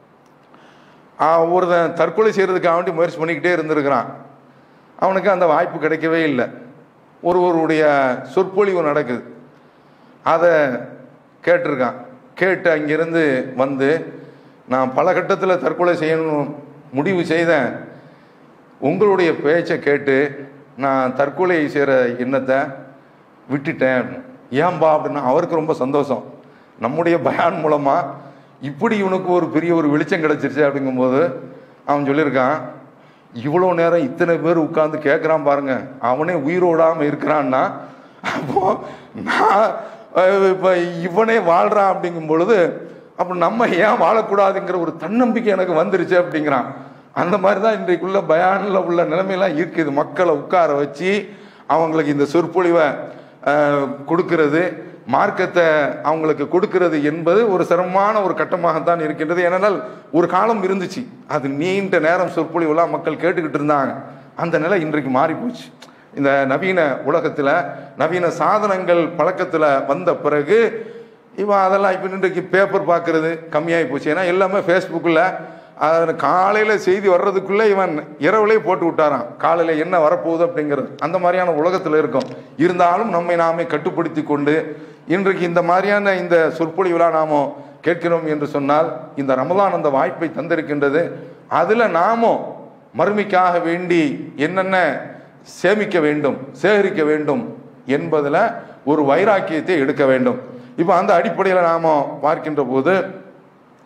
B: ஆஹ், ஒருத்தன் தற்கொலை செய்கிறதுக்காக வேண்டி முயற்சி பண்ணிக்கிட்டே இருந்திருக்கிறான் அவனுக்கு அந்த வாய்ப்பு கிடைக்கவே இல்லை ஒருவருடைய சொற்பொழிவு நடக்குது அதை கேட்டிருக்கான் கேட்டு அங்கிருந்து வந்து நான் பல கட்டத்தில் தற்கொலை செய்யணும் முடிவு செய்தேன் உங்களுடைய பேச்சை கேட்டு நான் தற்கொலை செய்கிற எண்ணத்தை விட்டுட்டேன் ஏன்பா அப்படின்னா அவருக்கு ரொம்ப சந்தோஷம் நம்முடைய பயான் மூலமாக இப்படி இவனுக்கு ஒரு பெரிய ஒரு வெளிச்சம் கிடைச்சிருச்சு அப்படிங்கும்போது அவன் சொல்லியிருக்கான் இவ்வளோ நேரம் இத்தனை பேர் உட்கார்ந்து கேட்குறான் பாருங்க அவனே உயிரோடாமல் இருக்கிறான்னா அப்போ நான் இப்போ இவனே வாழ்கிறான் அப்படிங்கும் பொழுது அப்போ நம்ம ஏன் வாழக்கூடாதுங்கிற ஒரு தன்னம்பிக்கை எனக்கு வந்துருச்சு அப்படிங்கிறான் அந்த மாதிரி தான் இன்றைக்குள்ள பயானில் உள்ள நிலைமையெல்லாம் இருக்குது மக்களை உட்கார வச்சு அவங்களுக்கு இந்த சொற்பொழிவை அஹ், கொடுக்கிறது மார்க்கத்தை அவங்களுக்கு கொடுக்கிறது என்பது ஒரு சிரமமான ஒரு கட்டமாகத்தான் இருக்கின்றது ஏனென்றால் ஒரு காலம் இருந்துச்சு அது நீண்ட நேரம் சொற்பொழிவெல்லாம் மக்கள் கேட்டுக்கிட்டு இருந்தாங்க அந்த நிலை இன்றைக்கு மாறி போச்சு இந்த நவீன உலகத்தில் நவீன சாதனங்கள் பழக்கத்தில் வந்த பிறகு இவன் அதெல்லாம் இப்போ இன்றைக்கு பேப்பர் பார்க்கறது கம்மியாகி போச்சு ஏன்னா எல்லாமே ஃபேஸ்புக்கில் காலையில் செய்தி வர்றதுக்குள்ளே இவன் இரவுலேயே போட்டு விட்டாரான் காலையில் என்ன வரப்போகுது அப்படிங்கிறது அந்த மாதிரியான உலகத்தில் இருக்கும் இருந்தாலும் நம்மை நாமே கட்டுப்படுத்தி கொண்டு இன்றைக்கு இந்த மாதிரியான இந்த சொற்பொழிவுலாம் நாம கேட்கிறோம் என்று சொன்னால் இந்த ரமலான் அந்த வாய்ப்பை தந்திருக்கின்றது அதில் நாமும் மறுமைக்காக வேண்டி என்னென்ன சேமிக்க வேண்டும் சேகரிக்க வேண்டும் என்பதில் ஒரு வைராக்கியத்தை எடுக்க வேண்டும் இப்போ அந்த அடிப்படையில் நாம் பார்க்கின்ற போது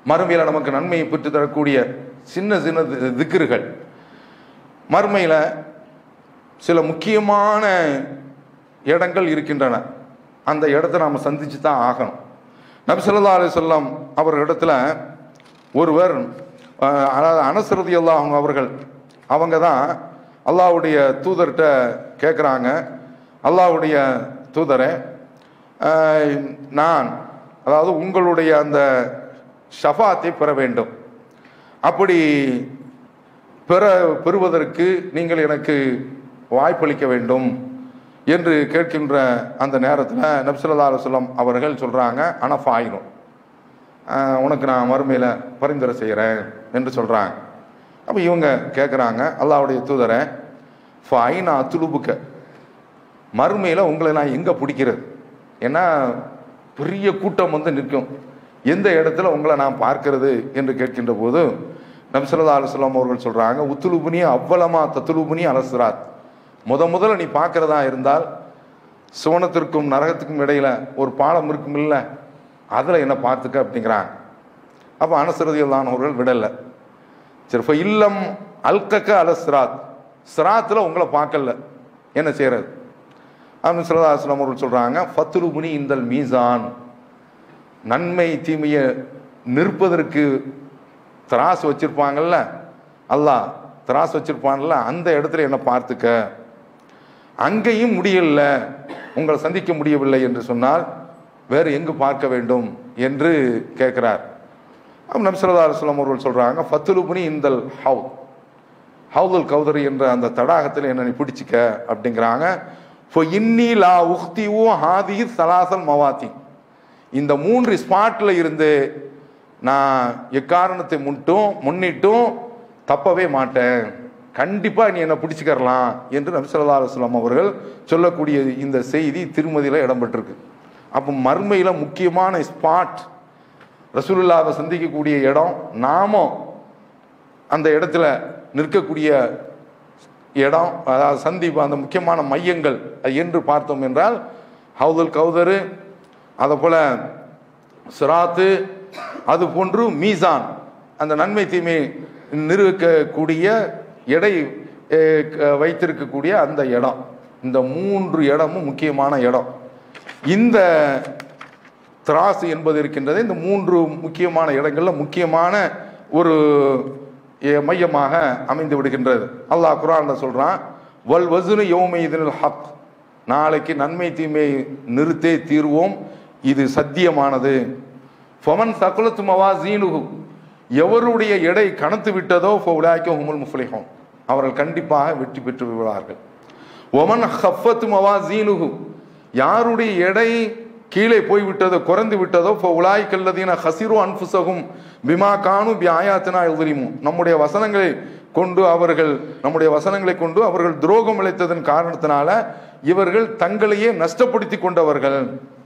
B: மறுமையில் நமக்கு நன்மையை பெற்று தரக்கூடிய சின்ன சின்ன தி- திக்ருகள் மறுமையில் சில முக்கியமான இடங்கள் இருக்கின்றன அந்த இடத்த நாம் சந்திச்சு தான் ஆகணும் நபி ஸல்லல்லாஹு அலைஹி வஸல்லம் அவர்களிடத்துல ஒருவர் அஹ், அதாவது அனசரதி அல்லாஹ் அவர்கள் அவங்க தான் அல்லாஹ்வுடைய தூதர்கிட்ட கேட்குறாங்க அல்லாஹ்வுடைய தூதரை அஹ், நான் அதாவது உங்களுடைய அந்த ஷஃபாத்தை பெற வேண்டும் அப்படி பெற பெறுவதற்கு நீங்கள் எனக்கு வாய்ப்பளிக்க வேண்டும் என்று கேட்கின்ற அந்த நேரத்தில் நப்சல்லா அலுவலம் அவர்கள் சொல்கிறாங்க அனஃபாயினும் உனக்கு நான் மறுமையில் பரிந்துரை செய்கிறேன் என்று சொல்கிறாங்க அப்போ இவங்க கேட்குறாங்க அல்லாஹ்வுடைய தூதரை ஃபைனா அத்துலுபுக்க மறுமையில் உங்களை நான் எங்கே பிடிக்கிறது ஏன்னா பெரிய கூட்டம் வந்து நிற்கும் எந்த இடத்துல உங்களை நான் பார்க்கிறது என்று கேட்கின்ற போது நபிசல்லா அலுவலாம் அவர்கள் சொல்கிறாங்க உத்துலுபுனி அவ்வளமா தத்துலுபுனி அலசுராத் முத முதல்ல நீ பார்க்கறதா இருந்தால் சுவனத்திற்கும் நரகத்துக்கும் இடையில ஒரு பாலம் இருக்கும் இல்லை அதில் என்ன பார்த்துக்க அப்படிங்கிறாங்க அப்போ அனசரதியில்லான் அவர்கள் விடலை சரி இப்போ இல்லம் அல்கக்க அல சிராத் சிராத்தில் உங்களை பார்க்கல என்ன செய்யறது அப்படின்னு சொல்லதாஸ்லாம் அவர்கள் சொல்கிறாங்க ஃபத்துருபுனி இந்தல் மீசான் நன்மை தீமையை நிற்பதற்கு திராசு வச்சிருப்பாங்கல்ல அல்லாஹ் திராசு வச்சிருப்பான்ல அந்த இடத்துல என்ன பார்த்துக்க அங்கேயும் முடியல உங்களை சந்திக்க முடியவில்லை என்று சொன்னால் வேறு எங்கு பார்க்க வேண்டும் என்று கேட்கிறார் அப்போ நபிசல்லா அலுவலாம் அவர்கள் சொல்கிறாங்க ஃபத்துலுபுனி இந்தல் ஹவு ஹவுதுல் கௌதரி என்ற அந்த தடாகத்தில் என்ன நீ பிடிச்சிக்க அப்படிங்கிறாங்க இப்போ இன்னி லா உஹ்திவு ஹாதி சலாசல் மவாத்தி இந்த மூன்று ஸ்பாட்டில் இருந்து நான் எக்காரணத்தை முட்டும் முன்னிட்டும் தப்பவே மாட்டேன் கண்டிப்பாக நீ என்ன பிடிச்சிக்கறலாம் என்று நபி ஸல்லல்லாஹு அலைஹி வஸல்லம் அவர்கள் சொல்லக்கூடிய இந்த செய்தி திருமதியில் இடம்பெற்றிருக்கு அப்போ மர்மையில் முக்கியமான ஸ்பாட் ரசூலுல்லாவை சந்திக்கக்கூடிய இடம் நாமும் அந்த இடத்துல நிற்கக்கூடிய இடம் அதாவது சந்திப்பு அந்த முக்கியமான மையங்கள் அது என்று பார்த்தோம் என்றால் ஹவுதுல் கௌதரு அதை போல சிராத்து அது போன்று மீசான் அந்த நன்மை தீமை நிறுவக்கக்கூடிய எடை அஹ், க- வைத்திருக்கக்கூடிய அந்த இடம் இந்த மூன்று இடமும் முக்கியமான இடம் இந்த திராசு என்பது இருக்கின்றது இந்த மூன்று முக்கியமான இடங்கள்ல முக்கியமான ஒரு எ- மையமாக அமைந்து விடுகின்றது அல்லாஹ் குரான்ல சொல்றான் வல் வசுனு யோமைதினில் ஹக் நாளைக்கு நன்மை தீமை நிறுத்தே தீர்வோம் இது சத்தியமானது ஃபமன் சகுலத்து மவாசீனுகு எவருடைய எடை கணத்து விட்டதோ ஃபவுலாய்க்க ஹுமுல் முஃப்லிஹும் அவர்கள் கண்டிப்பாக வெற்றி பெற்று விடுவார்கள் ஒமன் ஹஃபத்து மவாசீனுகு யாருடைய எடை கீழே போய்விட்டதோ குறைந்து விட்டதோ இப்போ உலாய் கல்லதீன ஹசிரு அன்புசகும் பிமா கானு பி ஆயாத்தினா எதிரிமும் நம்முடைய வசனங்களை கொண்டு அவர்கள் நம்முடைய வசனங்களை கொண்டு அவர்கள் துரோகம் இழைத்ததன் காரணத்தினால இவர்கள் தங்களையே நஷ்டப்படுத்தி கொண்டவர்கள்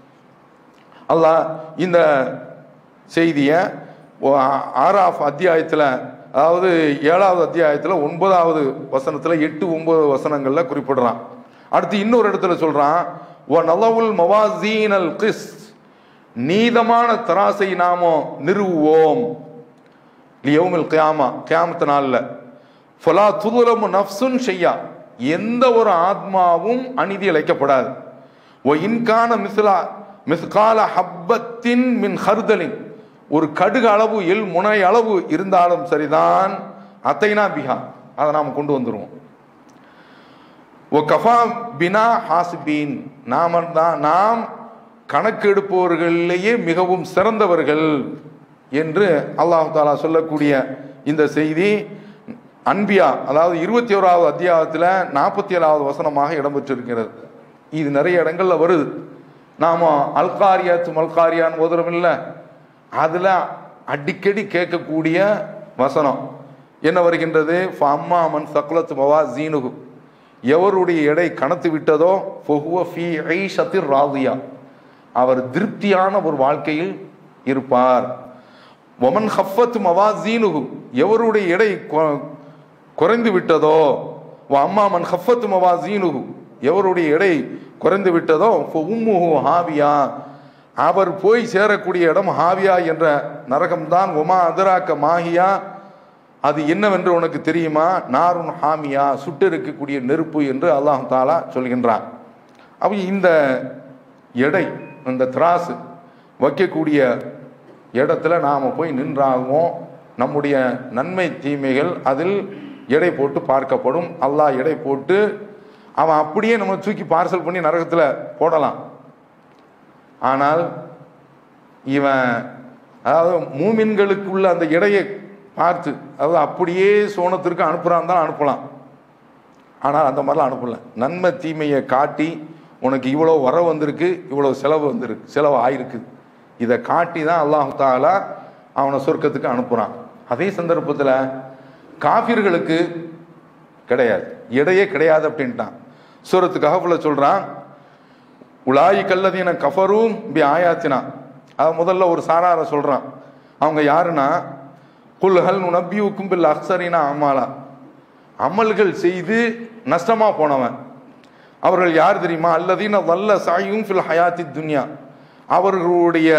B: அல்லாஹ் இந்த செய்தியை ஆறாஃப் அத்தியாயத்தில் அதாவது ஏழாவது அத்தியாயத்தில் ஒன்பதாவது வசனத்தில் எட்டு ஒன்பது வசனங்களில் குறிப்பிடுறான் அடுத்து இன்னொரு இடத்துல சொல்றான் ஒ நலவுல் மவாசீனல் கிஸ் நீதமான தராசை நாமோ நிறுவுவோம் லியவுமில் கியாமா கியாமத்து நாளில் ஃபலா துதுலமு நஃப்சுன் ஷையா எந்த ஒரு ஆத்மாவும் அநீதி இழைக்கப்படாது ஒ இன்கான மிஸ்லா மிஸ்கால ஹப்பத்தின் மின் ஹர்தலின் ஒரு கடுகு அளவு எல் முனை அளவு இருந்தாலும் சரிதான் அத்தைனா பிஹா அதை நாம் கொண்டு வந்துருவோம் ஓ கஃபா பினா ஹாசிபீன் நாம தான் நாம் கணக்கெடுப்பவர்களிலேயே மிகவும் சிறந்தவர்கள் என்று அல்லாஹ் தாலா சொல்லக்கூடிய இந்த செய்தி அன்பியா அதாவது இருபத்தி ஓராவது அத்தியாயத்தில் நாற்பத்தி ஏழாவது வசனமாக இடம்பெற்றிருக்கிறது இது நிறைய இடங்கள்ல வருது நாம அல்காரியாத்து மல்காரியான்னு ஓதுறோம் இல்லை அதில் அடிக்கடி கேட்கக்கூடிய வசனம் என்ன வருகின்றது அம்மா மன் சக்குலத்து மவா ஜீனுகு எவருடைய எடை கணத்து விட்டதோ ஃபொஹுவ ஃபீ ஐஷத்திர் ராதியா அவர் திருப்தியான ஒரு வாழ்க்கையில் இருப்பார் ஒமன் ஹஃபத் மவாசீனுகு எவருடைய எடை கொ- குறைந்து விட்டதோ வ அம்மா மன் ஹஃபத் மவாசீனுகு எவருடைய எடை குறைந்து விட்டதோ ஃப உம்முஹு ஹாவியா அவர் போய் சேரக்கூடிய இடம் ஹாவியா என்ற நரகம்தான் ஒமா அதராக்க மாஹியா அது என்னவென்று உனக்கு தெரியுமா நாருன் ஹாமியா சுட்டு இருக்கக்கூடிய நெருப்பு என்று அல்லாஹ் தாலா சொல்கின்றான் அப்ப இந்த எடை இந்த திராசு வைக்கக்கூடிய இடத்துல நாம் போய் நின்றாகுவோம் நம்முடைய நன்மை தீமைகள் அதில் எடை போட்டு பார்க்கப்படும் அல்லாஹ் எடை போட்டு அவன் அப்படியே நம்ம தூக்கி பார்சல் பண்ணி நரகத்தில் போடலாம் ஆனால் இவன் அதாவது மூமின்களுக்குள்ள அந்த எடையை பார்த்து அதாவது அப்படியே சோனத்திற்கு அனுப்புறான் தான் அனுப்பலாம் ஆனால் அந்த மாதிரிலாம் அனுப்பல நன்மை தீமையை காட்டி உனக்கு இவ்வளோ வர வந்திருக்கு இவ்வளோ செலவு வந்திருக்கு செலவு ஆயிருக்கு இதை காட்டி தான் அல்லாஹ் தாலா அவனை சொர்க்கத்துக்கு அனுப்புகிறான் அதே சந்தர்ப்பத்தில் காஃபிர்களுக்கு கிடையாது இடையே கிடையாது அப்படின்ட்டான் சூரத்து கஹஃபுல சொல்கிறான் உலாயி கல்லதீன கஃபரும் பி ஆயாத்தினா அது முதல்ல ஒரு சாரார சொல்கிறான் அவங்க யாருன்னா குல் ஹல் நபியுக்கும் பில் அக்சரினா அம்மாலா அமல்கள் செய்து நஷ்டமாக போனவன் அவர்கள் யார் தெரியுமா அல்லதீன வல்ல சாயும் ஃபில் ஹயாத்தி துன்யா அவர்களுடைய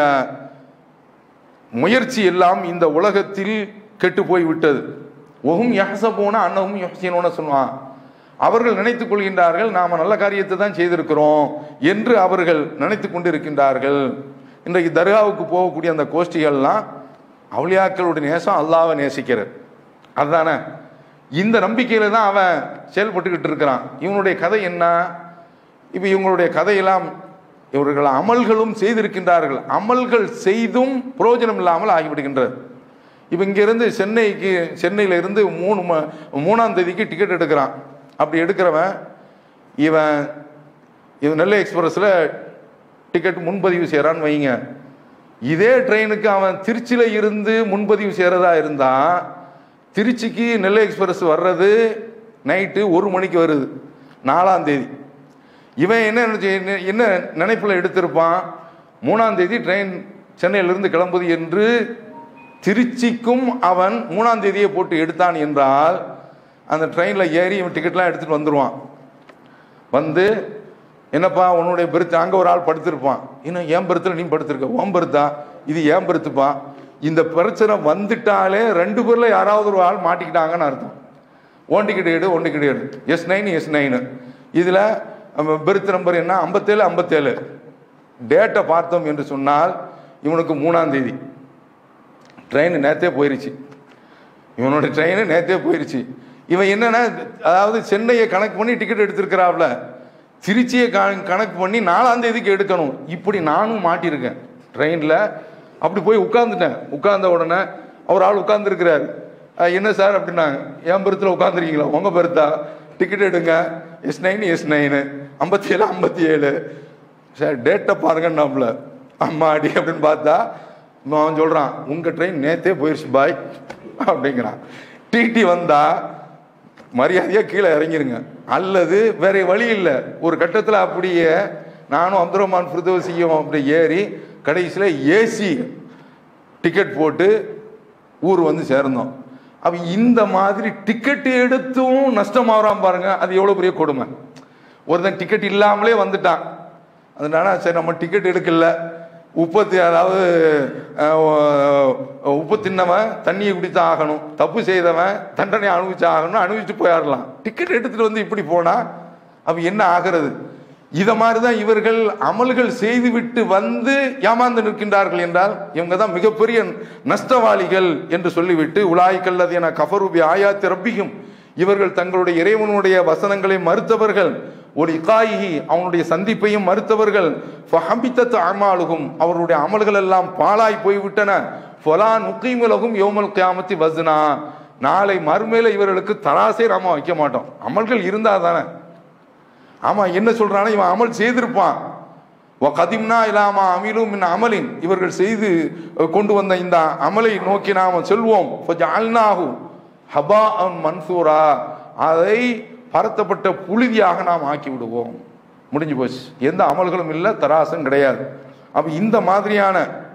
B: முயற்சி எல்லாம் இந்த உலகத்தில் கெட்டு போய் விட்டது ஒகும் யஹசபோன அன்னவும் யஹ்சீனோன சொல்லுவான் அவர்கள் நினைத்துக் கொள்கின்றார்கள் நாம் நல்ல காரியத்தை தான் செய்திருக்கிறோம் என்று அவர்கள் நினைத்து கொண்டிருக்கின்றார்கள் இன்றைக்கு தர்காவுக்கு போகக்கூடிய அந்த கோஷ்டிகள்லாம் அவளியாக்களுடைய நேசம் அல்லாவை நேசிக்கிறது அதுதானே இந்த நம்பிக்கையில தான் அவன் செயல்பட்டுக்கிட்டு இருக்கிறான் இவனுடைய கதை என்ன இப்போ இவங்களுடைய கதையெல்லாம் இவர்கள் அமல்களும் செய்திருக்கின்றார்கள் அமல்கள் செய்தும் பிரயோஜனம் இல்லாமல் ஆகிவிடுகின்றது இப்போ இங்கேருந்து சென்னைக்கு சென்னையில இருந்து மூணு ம மூணாம் தேதிக்கு டிக்கெட் எடுக்கிறான் அப்படி எடுக்கிறவன் இவன் இவன் நெல்லை எக்ஸ்பிரஸில் டிக்கெட் முன்பதிவு செய்கிறான்னு வைங்க இதே ட்ரெயினுக்கு அவன் திருச்சியில் இருந்து முன்பதிவு செய்கிறதா இருந்தால் திருச்சிக்கு நெல்லை எக்ஸ்பிரஸ் வர்றது நைட்டு ஒரு மணிக்கு வருது நாலாம் தேதி இவன் என்ன நினைச்சு- என்ன- என்ன நினைப்பில் எடுத்திருப்பான் மூணாம் தேதி ட்ரெயின் சென்னையிலிருந்து கிளம்புது என்று திருச்சிக்கும் அவன் மூணாம் தேதியை போட்டு எடுத்தான் என்றால் அந்த ட்ரெயினில் ஏறி இவன் டிக்கெட்லாம் எடுத்துகிட்டு வந்துடுவான் வந்து என்னப்பா உன்னுடைய பெருத்து அங்கே ஒரு ஆள் படுத்திருப்பான் இன்னும் ஏன் பெருத்தில் நீ படுத்திருக்க உன் பெருத்தா இது ஏன் பெருத்துப்பா இந்த பிரச்சனை வந்துட்டாலே ரெண்டு பேரில் யாராவது ஒரு ஆள் மாட்டிக்கிட்டாங்கன்னு அர்த்தம் ஒன் டிக்கெட் எடு ஒன் டிக்கெட் எடு எஸ் நைன் எஸ் நைனு இதில் பெருத்து நம்பர் என்ன ஐம்பத்தேழு ஐம்பத்தேழு டேட்டை பார்த்தோம் என்று சொன்னால் இவனுக்கு மூணாம் தேதி ட்ரெயின் நேற்றே போயிருச்சு இவனோட ட்ரெயின் நேற்றே போயிருச்சு இவன் என்னன்னா அதாவது சென்னையை கணக்கு பண்ணி டிக்கெட் எடுத்திருக்கிறாப்ல திருச்சியை கண- கணக்கு பண்ணி நாலாம் தேதிக்கு எடுக்கணும் இப்படி நானும் மாட்டியிருக்கேன் ட்ரெயினில் அப்படி போய் உட்காந்துட்டேன் உட்கார்ந்த உடனே அவர் ஆள் உட்காந்துருக்கிறாரு என்ன சார் அப்படின்னாங்க என் பெருத்தில் உட்காந்துருக்கீங்களா உங்கள் பெருத்தா டிக்கெட் எடுங்க எஸ் நைன் எஸ் நைனு ஐம்பத்தி ஏழு ஐம்பத்தி ஏழு சார் டேட்டை பாருங்கன்னாப்ல அம்மாடி அப்படின்னு பார்த்தா அவன் சொல்கிறான் உங்கள் ட்ரெயின் நேத்தே போயிடுச்சு பாய் அப்படிங்கிறான் டிடி வந்தா மரியாதையாக கீழே இறங்கிருங்க அல்லது வேற வழி இல்லை ஒரு கட்டத்தில் அப்படியே நானும் அப்துல் ரஹ்மான் ஃபிர்தோசியும் அப்படி ஏறி கடைசியில் ஏசி டிக்கெட் போட்டு ஊர் வந்து சேர்ந்தோம் அப்ப இந்த மாதிரி டிக்கெட் எடுத்தும் நஷ்டமாகறான் பாருங்க அது எவ்வளோ பெரிய கொடுமை ஒருத்தன் டிக்கெட் இல்லாமலே வந்துட்டான் அதனால சரி நம்ம டிக்கெட் எடுக்கல உப்பத்தி அதாவது அஹ், உப்பு தின்னவன் தண்ணியை குடித்தான் ஆகணும் தப்பு செய்தவன் தண்டனை அனுபவிச்சு ஆகணும் அனுபவிச்சு போயிடலாம் டிக்கெட் எடுத்துட்டு வந்து இப்படி போனா அப்ப என்ன ஆகிறது இத மாதிரி தான் இவர்கள் அமல்கள் செய்துவிட்டு வந்து ஏமாந்து நிற்கின்றார்கள் என்றால் இவங்க தான் மிகப்பெரிய நஷ்டவாளிகள் என்று சொல்லிவிட்டு உலாய்க்கல்லது என கஃபரூபி ஆயாத்தி ரப்பியும் இவர்கள் தங்களுடைய இறைவனுடைய வசனங்களை மறுத்தவர்கள் ஒரு இகாயி அவனுடைய சந்திப்பையும் மறுத்தவர்கள் ஃபஹபித்தத் அமாலுகும் அவருடைய அமல்கள் எல்லாம் பாழாய் போய்விட்டன ஃபலான் முக்கீமுலகும் யோமல் கியாமத்தி வஸ்னா நாளை மறுமையில இவர்களுக்கு தராசே நாம வைக்க மாட்டோம் அமல்கள் இருந்தா தானே ஆமா என்ன சொல்றானா இவன் அமல் செய்திருப்பான் கதிம்னா இலாமா அமிலும் மின் அமலின் இவர்கள் செய்து அஹ், கொண்டு வந்த இந்த அமலை நோக்கி நாம செல்வோம் அல்நாகு ஹபா மன்சூரா அதை பரத்தப்பட்ட புழுதியாக நாம் ஆக்கி விடுவோம் முடிஞ்சு போச்சு எந்த அமல்களும் இல்லை தராசும் கிடையாது அப்ப இந்த மாதிரியான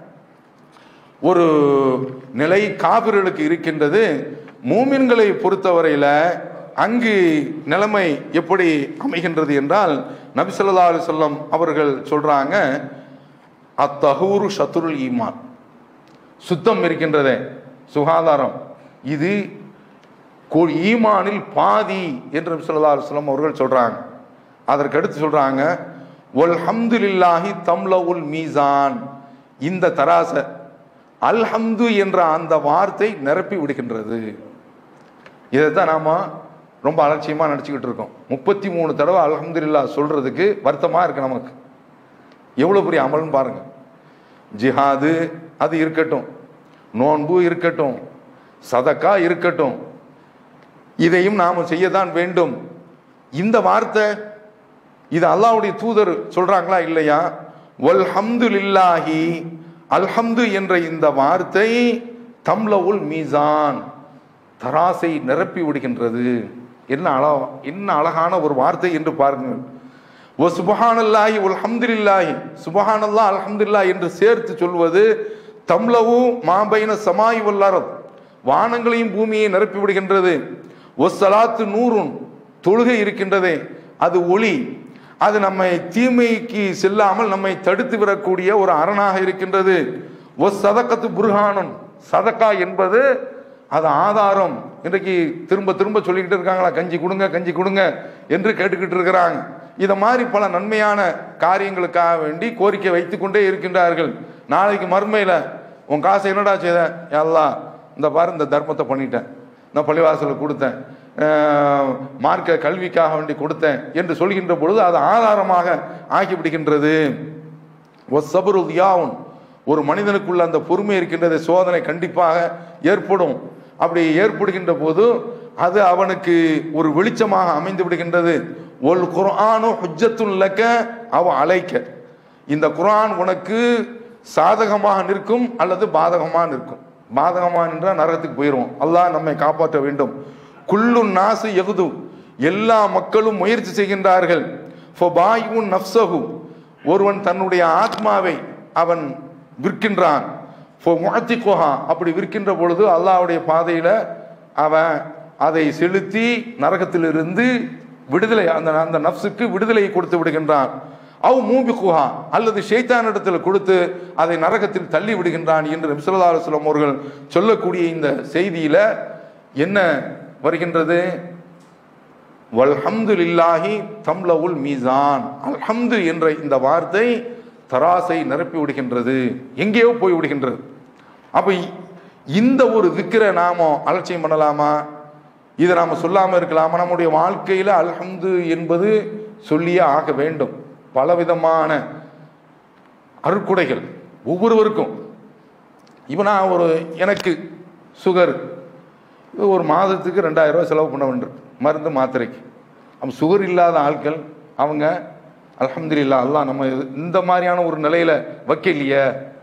B: ஒரு நிலை காபிர்களுக்கு இருக்கின்றது மூமின்களை பொறுத்தவரையில அங்கு நிலைமை எப்படி அமைகின்றது என்றால் நபி ஸல்லல்லாஹு அலைஹி வஸல்லம் அவர்கள் சொல்றாங்க அத்தஹூரு ஷத்ருல் ஈமான் சுத்தம் இருக்கின்றதே சுகாதாரம் இது கோ- ஈமானில் பாதி என்று சொல்லா அலுவலம் அவர்கள் சொல்றாங்க அதற்கு அடுத்து சொல்றாங்க ஒல் ஹம்துலில்லாஹி தம்லவுல் மீசான் இந்த தராச அல்ஹம்து என்ற அந்த வார்த்தை நிரப்பி விடுகின்றது இதைத்தான் நாம ரொம்ப அலட்சியமா நினச்சிக்கிட்டு இருக்கோம் முப்பத்தி மூணு தடவை அல்ஹம்துலில்லா சொல்றதுக்கு வருத்தமா இருக்கு நமக்கு எவ்வளவு பெரிய அமல்னு பாருங்க ஜிஹாது அது இருக்கட்டும் நோன்பு இருக்கட்டும் சதக்கா இருக்கட்டும் இதையும் நாம் செய்யத்தான் வேண்டும் இந்த வார்த்தை இது அல்லாஹ்வுடைய தூதர் சொல்றாங்களா இல்லையா வல் ஹம்துலில்லாஹி அல்ஹம்து என்ற இந்த வார்த்தை தம்லவுல் மீசான் தராசை நிரப்பி விடுகின்றது என்ன அழ என்ன அழகான ஒரு வார்த்தை என்று பாருங்கள் ஓ சுபஹானல்லாஹி உல் ஹம்துலில்லாஹி சுபஹானல்லாஹ் அல்ஹம்துலில்லாஹ் என்று சேர்த்து சொல்வது தம்லவு மாபைன சமாய் வல்லாரத் வானங்களையும் பூமியை நிரப்பி விடுகின்றது ஒ சலாத்து நூறுன் தொழுகை இருக்கின்றதே அது ஒளி அது நம்மை தீமைக்கு செல்லாமல் நம்மை தடுத்து விடக்கூடிய ஒரு அரணாக இருக்கின்றது ஒ சதக்கத்து புர்ஹானன் சதக்கா என்பது அது ஆதாரம் இன்றைக்கு திரும்ப திரும்ப சொல்லிக்கிட்டு இருக்காங்களா கஞ்சி கொடுங்க கஞ்சி கொடுங்க என்று கேட்டுக்கிட்டு இருக்கிறாங்க இதை மாதிரி பல நன்மையான காரியங்களுக்காக வேண்டி கோரிக்கை வைத்து கொண்டே இருக்கின்றார்கள் நாளைக்கு மறுமையில் உன் காசை என்னடா செய்த எல்லாம் இந்த பாரு இந்த தர்மத்தை பண்ணிட்டேன் நான் பள்ளிவாசலுக்கு கொடுத்தேன் அஹ், மார்க்க கல்விக்காக வேண்டி கொடுத்தேன் என்று சொல்கின்ற பொழுது அது ஆதாரமாக ஆக்கிவிடுகின்றது ஒசபருல் யாவுன் ஒரு மனிதனுக்குள்ள அந்த பொறுமை இருக்கின்றது சோதனை கண்டிப்பாக ஏற்படும் அப்படி ஏற்படுகின்ற போது அது அவனுக்கு ஒரு வெளிச்சமாக அமைந்து விடுகின்றது ஒல் குர்ஆனு ஹுஜ்ஜத்துல் லக்க அவ அழைக்க இந்த குர்ஆன் உனக்கு சாதகமாக நிற்கும் அல்லது பாதகமாக நிற்கும் பாதகமாக நின்றால் நரகத்துக்கு போயிடுவோம் அல்லாஹ் நம்மை காப்பாற்ற வேண்டும் குல்லு நாசு எகுது எல்லா மக்களும் முயற்சி செய்கின்றார்கள் ஃபபாயுன் நஃப்ஸஹு ஒருவன் தன்னுடைய ஆத்மாவை அவன் விற்கின்றான் முகத்திக்கோஹா அப்படி விற்கின்ற பொழுது அல்லாஹ்வுடைய பாதையில அவன் அதை செலுத்தி நரகத்திலிருந்து விடுதலை அந்த அந்த நஃப்ஸுக்கு விடுதலையை கொடுத்து விடுகின்றான் அவ் மூபி குஹா அல்லது ஷைத்தான் இடத்துல கொடுத்து அதை நரகத்தில் தள்ளி விடுகின்றான் என்று நபிசல்லா அலுவலம் அவர்கள் சொல்லக்கூடிய இந்த செய்தியில என்ன வருகின்றது வல்ஹம்துலில்லாஹி தம்லவுல் மீசான் அல்ஹம்து என்ற இந்த வார்த்தை தராசை நிரப்பி விடுகின்றது எங்கேயோ போய் விடுகின்றது அப்ப இ- இந்த ஒரு திக்கிரை நாம அலட்சியம் பண்ணலாமா இதை நாம சொல்லாம இருக்கலாமா நம்முடைய வாழ்க்கையில அல்ஹம்து என்பது சொல்லியே ஆக வேண்டும் பலவிதமான அருட்குடைகள் ஒவ்வொருவருக்கும் இப்போ நான் ஒரு எனக்கு சுகர் இது ஒரு மாதத்துக்கு ரெண்டாயிரம் ரூபாய் செலவு பண்ண வேண்டும் மருந்து மாத்திரைக்கு அப்போ சுகர் இல்லாத ஆட்கள் அவங்க அல்ஹம்துலில்லாஹ் அல்லாஹ் நம்ம இது- இந்த மாதிரியான ஒரு நிலையில வைக்கலையே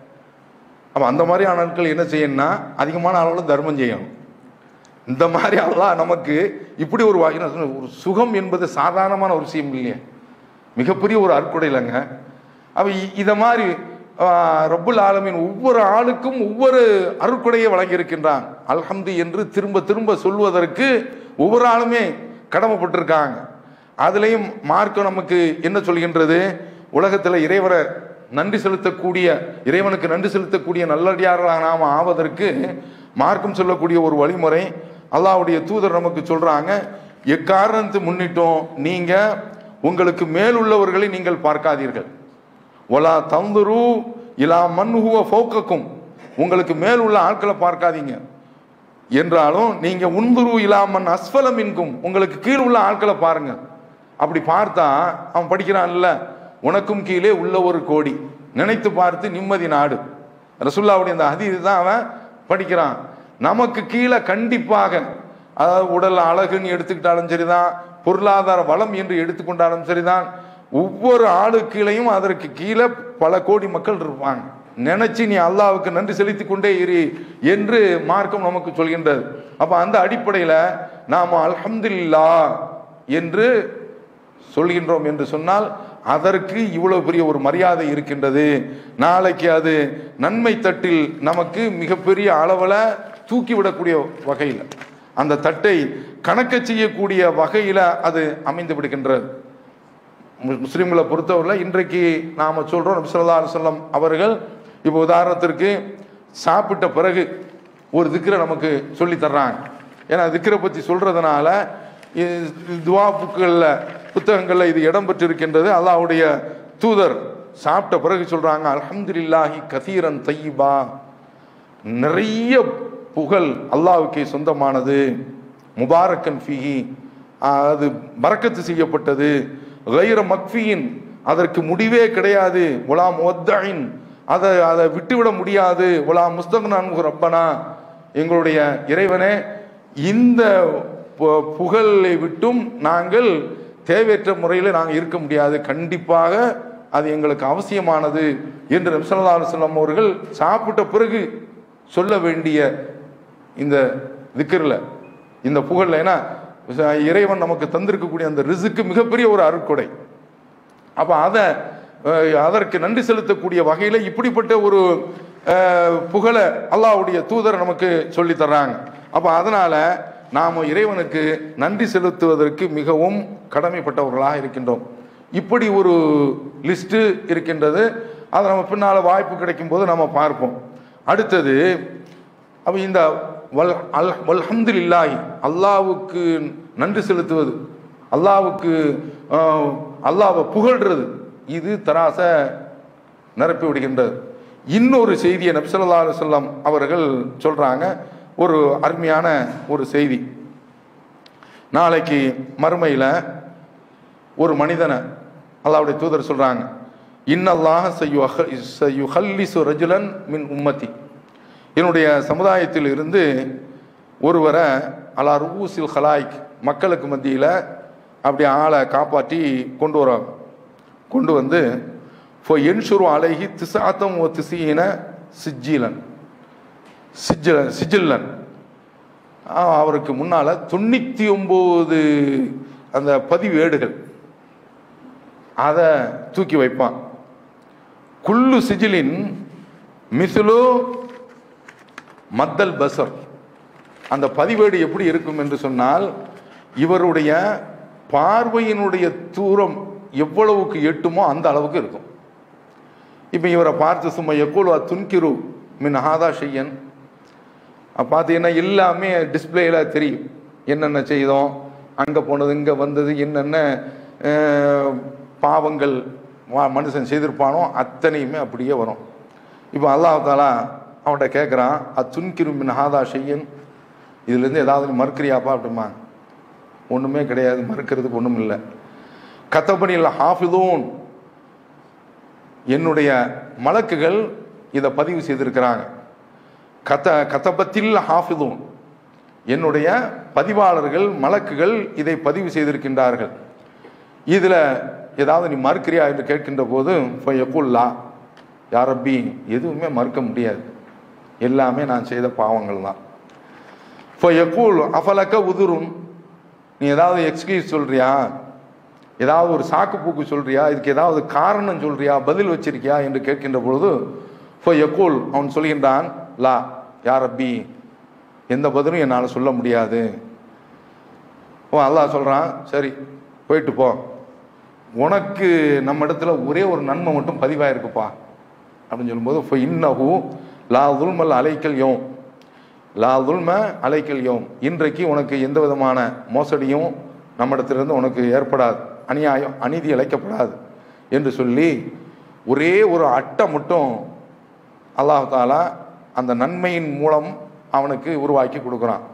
B: அப்போ அந்த மாதிரியான ஆட்கள் என்ன செய்யணும்னா அதிகமான அளவில் தர்மம் செய்யணும் இந்த மாதிரி அல்லாஹ் நமக்கு இப்படி ஒரு வா- என்ன சொல்றது, ஒரு சுகம் என்பது சாதாரணமான ஒரு விஷயம் இல்லையே மிகப்பெரிய ஒரு அற்கொடை இல்லைங்க அப்ப இ- இத மாதிரி ஆஹ், ரப்புல் ஆலமீன் ஒவ்வொரு ஆளுக்கும் ஒவ்வொரு அருட்கொடையை வழங்கியிருக்கின்றான் அல்ஹம்து என்று திரும்ப திரும்ப சொல்வதற்கு ஒவ்வொரு ஆளுமே கடமைப்பட்டிருக்காங்க அதுலேயும் மார்க்கம் நமக்கு என்ன சொல்கின்றது உலகத்தில் இறைவரை நன்றி செலுத்தக்கூடிய இறைவனுக்கு நன்றி செலுத்தக்கூடிய நல்லடியார்களாக நாம் ஆவதற்கு மார்க்கம் சொல்லக்கூடிய ஒரு வழிமுறை அல்லாஹ்வுடைய தூதர் நமக்கு சொல்றாங்க எக்காரணத்தை முன்னிட்டும் நீங்க உங்களுக்கு மேலுள்ளவர்களை நீங்கள் பார்க்காதீர்கள் ஒலா தந்துரு இலா மன்ஹுவ ஃபௌக்கக்கும் உங்களுக்கு மேல் உள்ள ஆட்களை பார்க்காதீங்க என்றாலும் நீங்க உந்துரு இலாமன் அஸ்வலம் இன்கும் உங்களுக்கு கீழ் உள்ள ஆட்களை பாருங்க அப்படி பார்த்தா அவன் படிக்கிறான்ல உனக்கும் கீழே உள்ள ஒரு கோடி நினைத்து பார்த்து நிம்மதி நாடு ரசுல்லாவுடைய அந்த ஹதீது தான் அவன் படிக்கிறான் நமக்கு கீழே கண்டிப்பாக அதாவது உடல் அழகுன்னு எடுத்துக்கிட்டாலும் சரிதான் பொருளாதார வளம் என்று எடுத்துக்கொண்டாலும் சரிதான் ஒவ்வொரு ஆளு கீழையும் அதற்கு கீழே பல கோடி மக்கள் இருப்பாங்க நினைச்சு நீ அல்லாவுக்கு நன்றி செலுத்திக் கொண்டே இரு என்று மார்க்கம் நமக்கு சொல்கின்றது அப்ப அந்த அடிப்படையில நாம அல்ஹம்துலில்லா என்று சொல்கின்றோம் என்று சொன்னால் அதற்கு இவ்வளவு பெரிய ஒரு மரியாதை இருக்கின்றது நாளைக்கு அது நன்மை தட்டில் நமக்கு மிகப்பெரிய அளவில் தூக்கிவிடக்கூடிய வகையில் அந்த தட்டை கணக்க செய்யக்கூடிய வகையில் அது அமைந்து விடுகின்றது மு- முஸ்லிம்களை பொறுத்தவரை இன்றைக்கு நாம் சொல்கிறோம் நபி ஸல்லல்லாஹு அலைஹி வஸல்லம் அவர்கள் இப்போ உதாரணத்திற்கு சாப்பிட்ட பிறகு ஒரு திக்கரை நமக்கு சொல்லி தர்றாங்க ஏன்னா திக்கரை பற்றி சொல்கிறதுனால துவா புக்குகளில் புத்தகங்களில் இது இடம் பெற்றிருக்கின்றது அல்லாஹ்வுடைய தூதர் சாப்பிட்ட பிறகு சொல்கிறாங்க அல்ஹம்துலில்லாஹி கசீரன் தையிபா நிறைய புகழ் அல்லாஹ்வுக்கே சொந்தமானது முபாரக்கன் ஃபிஹி அது பரக்கத்து செய்யப்பட்டது கைர மக்ஃபியின் அதற்கு முடிவே கிடையாது உலா முவத்தயின் அதை அதை விட்டுவிட முடியாது உலா முஸ்தகனான் ரப்பனா எங்களுடைய இறைவனே இந்த பு- புகழை விட்டும் நாங்கள் தேவையற்ற முறையில் நாங்கள் இருக்க முடியாது கண்டிப்பாக அது எங்களுக்கு அவசியமானது என்று நபிசல்லா அலுவலம் அவர்கள் சாப்பிட்ட பிறகு சொல்ல வேண்டிய இந்த திக்கரில் இந்த புகழில் ஏன்னா ச- இறைவன் நமக்கு தந்திருக்கக்கூடிய அந்த ரிசுக்கு மிகப்பெரிய ஒரு அருட்கொடை அப்போ அதை அஹ், அதற்கு நன்றி செலுத்தக்கூடிய வகையில் இப்படிப்பட்ட ஒரு அஹ், புகழை அல்லாஹ்வுடைய தூதர் நமக்கு சொல்லி தர்றாங்க அப்போ அதனால நாம் இறைவனுக்கு நன்றி செலுத்துவதற்கு மிகவும் கடமைப்பட்டவர்களாக இருக்கின்றோம் இப்படி ஒரு லிஸ்ட்டு இருக்கின்றது அதை நம்ம பின்னால் வாய்ப்பு கிடைக்கும் போது நம்ம பார்ப்போம் அடுத்தது அப்போ இந்த வல் அல் வல்ஹம்துலில்லாஹி அல்லாவுக்கு நன்றி செலுத்துவது அல்லாவுக்கு ஆஹ், அல்லாவை புகழ்றது இது தராச நிரப்பி விடுகின்றது இன்னொரு செய்தியை நபிசல்லா அலுவலம் அவர்கள் சொல்றாங்க ஒரு அருமையான ஒரு செய்தி நாளைக்கு மறுமையில் ஒரு மனிதனை அல்லாவுடைய தூதர் சொல்றாங்க இன்னல்லாஹ சையுஹல்லிசு ரஜுலன் மின் உம்மத்தி என்னுடைய சமுதாயத்தில் இருந்து ஒருவரை அலா ரூசில் ஹலாய்க் மக்களுக்கு மத்தியில் அப்படி ஆளை காப்பாற்றி கொண்டு வர கொண்டு வந்து ஃபோ என்ஷுரு அலைஹி திசாத்தம் ஓ திசீன சிஜ்ஜீலன் சிஜ்ஜிலன் சிஜில்லன் ஆ, அவருக்கு முன்னால் தொண்ணூற்றி ஒம்பது அந்த பதிவேடுகள் அதை தூக்கி வைப்பான் குல்லு சிஜிலின் மிசுலு மத்தல் பசர் அந்த பதிவேடு எப்படி இருக்கும் என்று சொன்னால் இவருடைய பார்வையினுடைய தூரம் எவ்வளவுக்கு எட்டுமோ அந்த அளவுக்கு இருக்கும் இப்போ இவரை பார்த்து சும்மா எக்குலு துன்கிரு மின் ஹாதா ஷையன் பார்த்தீங்கன்னா எல்லாமே டிஸ்பிளேல தெரியும் என்னென்ன செய்தோம் அங்கே போனது இங்கே வந்தது என்னென்ன அஹ், பாவங்கள் வா- மனுஷன் செய்திருப்பானோ அத்தனையுமே அப்படியே வரும் இப்போ அல்லாஹ் தாலா அவன்கிட்ட கேட்குறான் அத்துன்கிரு மின் ஹாதா ஷையன் இதுலேருந்து ஏதாவது நீ மறுக்கிறியாப்பா அப்படிமா ஒன்றுமே கிடையாது மறுக்கிறதுக்கு ஒன்றும் இல்லை கத்தபணியில் ஹாஃபிதூன் என்னுடைய மலக்குகள் இதை பதிவு செய்திருக்கிறாங்க கத்த கத்தபத்தில் ஹாஃபிதூன் என்னுடைய பதிவாளர்கள் மலக்குகள் இதை பதிவு செய்திருக்கின்றார்கள் இதில் ஏதாவது நீ மறுக்கிறியா என்று கேட்கின்ற போது எப்புல்லா யாரப்பி எதுவுமே மறுக்க முடியாது எல்லாமே நான் செய்த பாவங்கள் தான் இப்போ எக்கூல் அஃபலக்க உதுரும் நீ ஏதாவது எக்ஸ்கியூஸ் சொல்றியா ஏதாவது ஒரு சாக்கு பூக்கு சொல்றியா இதுக்கு ஏதாவது காரணம் சொல்றியா பதில் வச்சிருக்கியா என்று கேட்கின்ற பொழுது இப்போ எக்கூல் அவன் சொல்கின்றான் லா யார் ரப்பி எந்த பதிலும் என்னால் சொல்ல முடியாது ஓ அல்லாஹ் சொல்கிறான் சரி போயிட்டு போ உனக்கு நம்ம இடத்துல ஒரே ஒரு நன்மை மட்டும் பதிவாயிருக்குப்பா அப்படின்னு சொல்லும்போது இப்போ இன்னஹு லா துல்மல் அலைக்கல் யோம் லா துல்ம அலைக்கல் யோம் இன்றைக்கு உனக்கு எந்த விதமான மோசடியும் நம்மிடத்திலிருந்து உனக்கு ஏற்படாது அநியாயம் அநீதி இழைக்கப்படாது என்று சொல்லி ஒரே ஒரு அட்டை மட்டும் அல்லாஹ் தாலா அந்த நன்மையின் மூலம் அவனுக்கு உருவாக்கி கொடுக்குறான்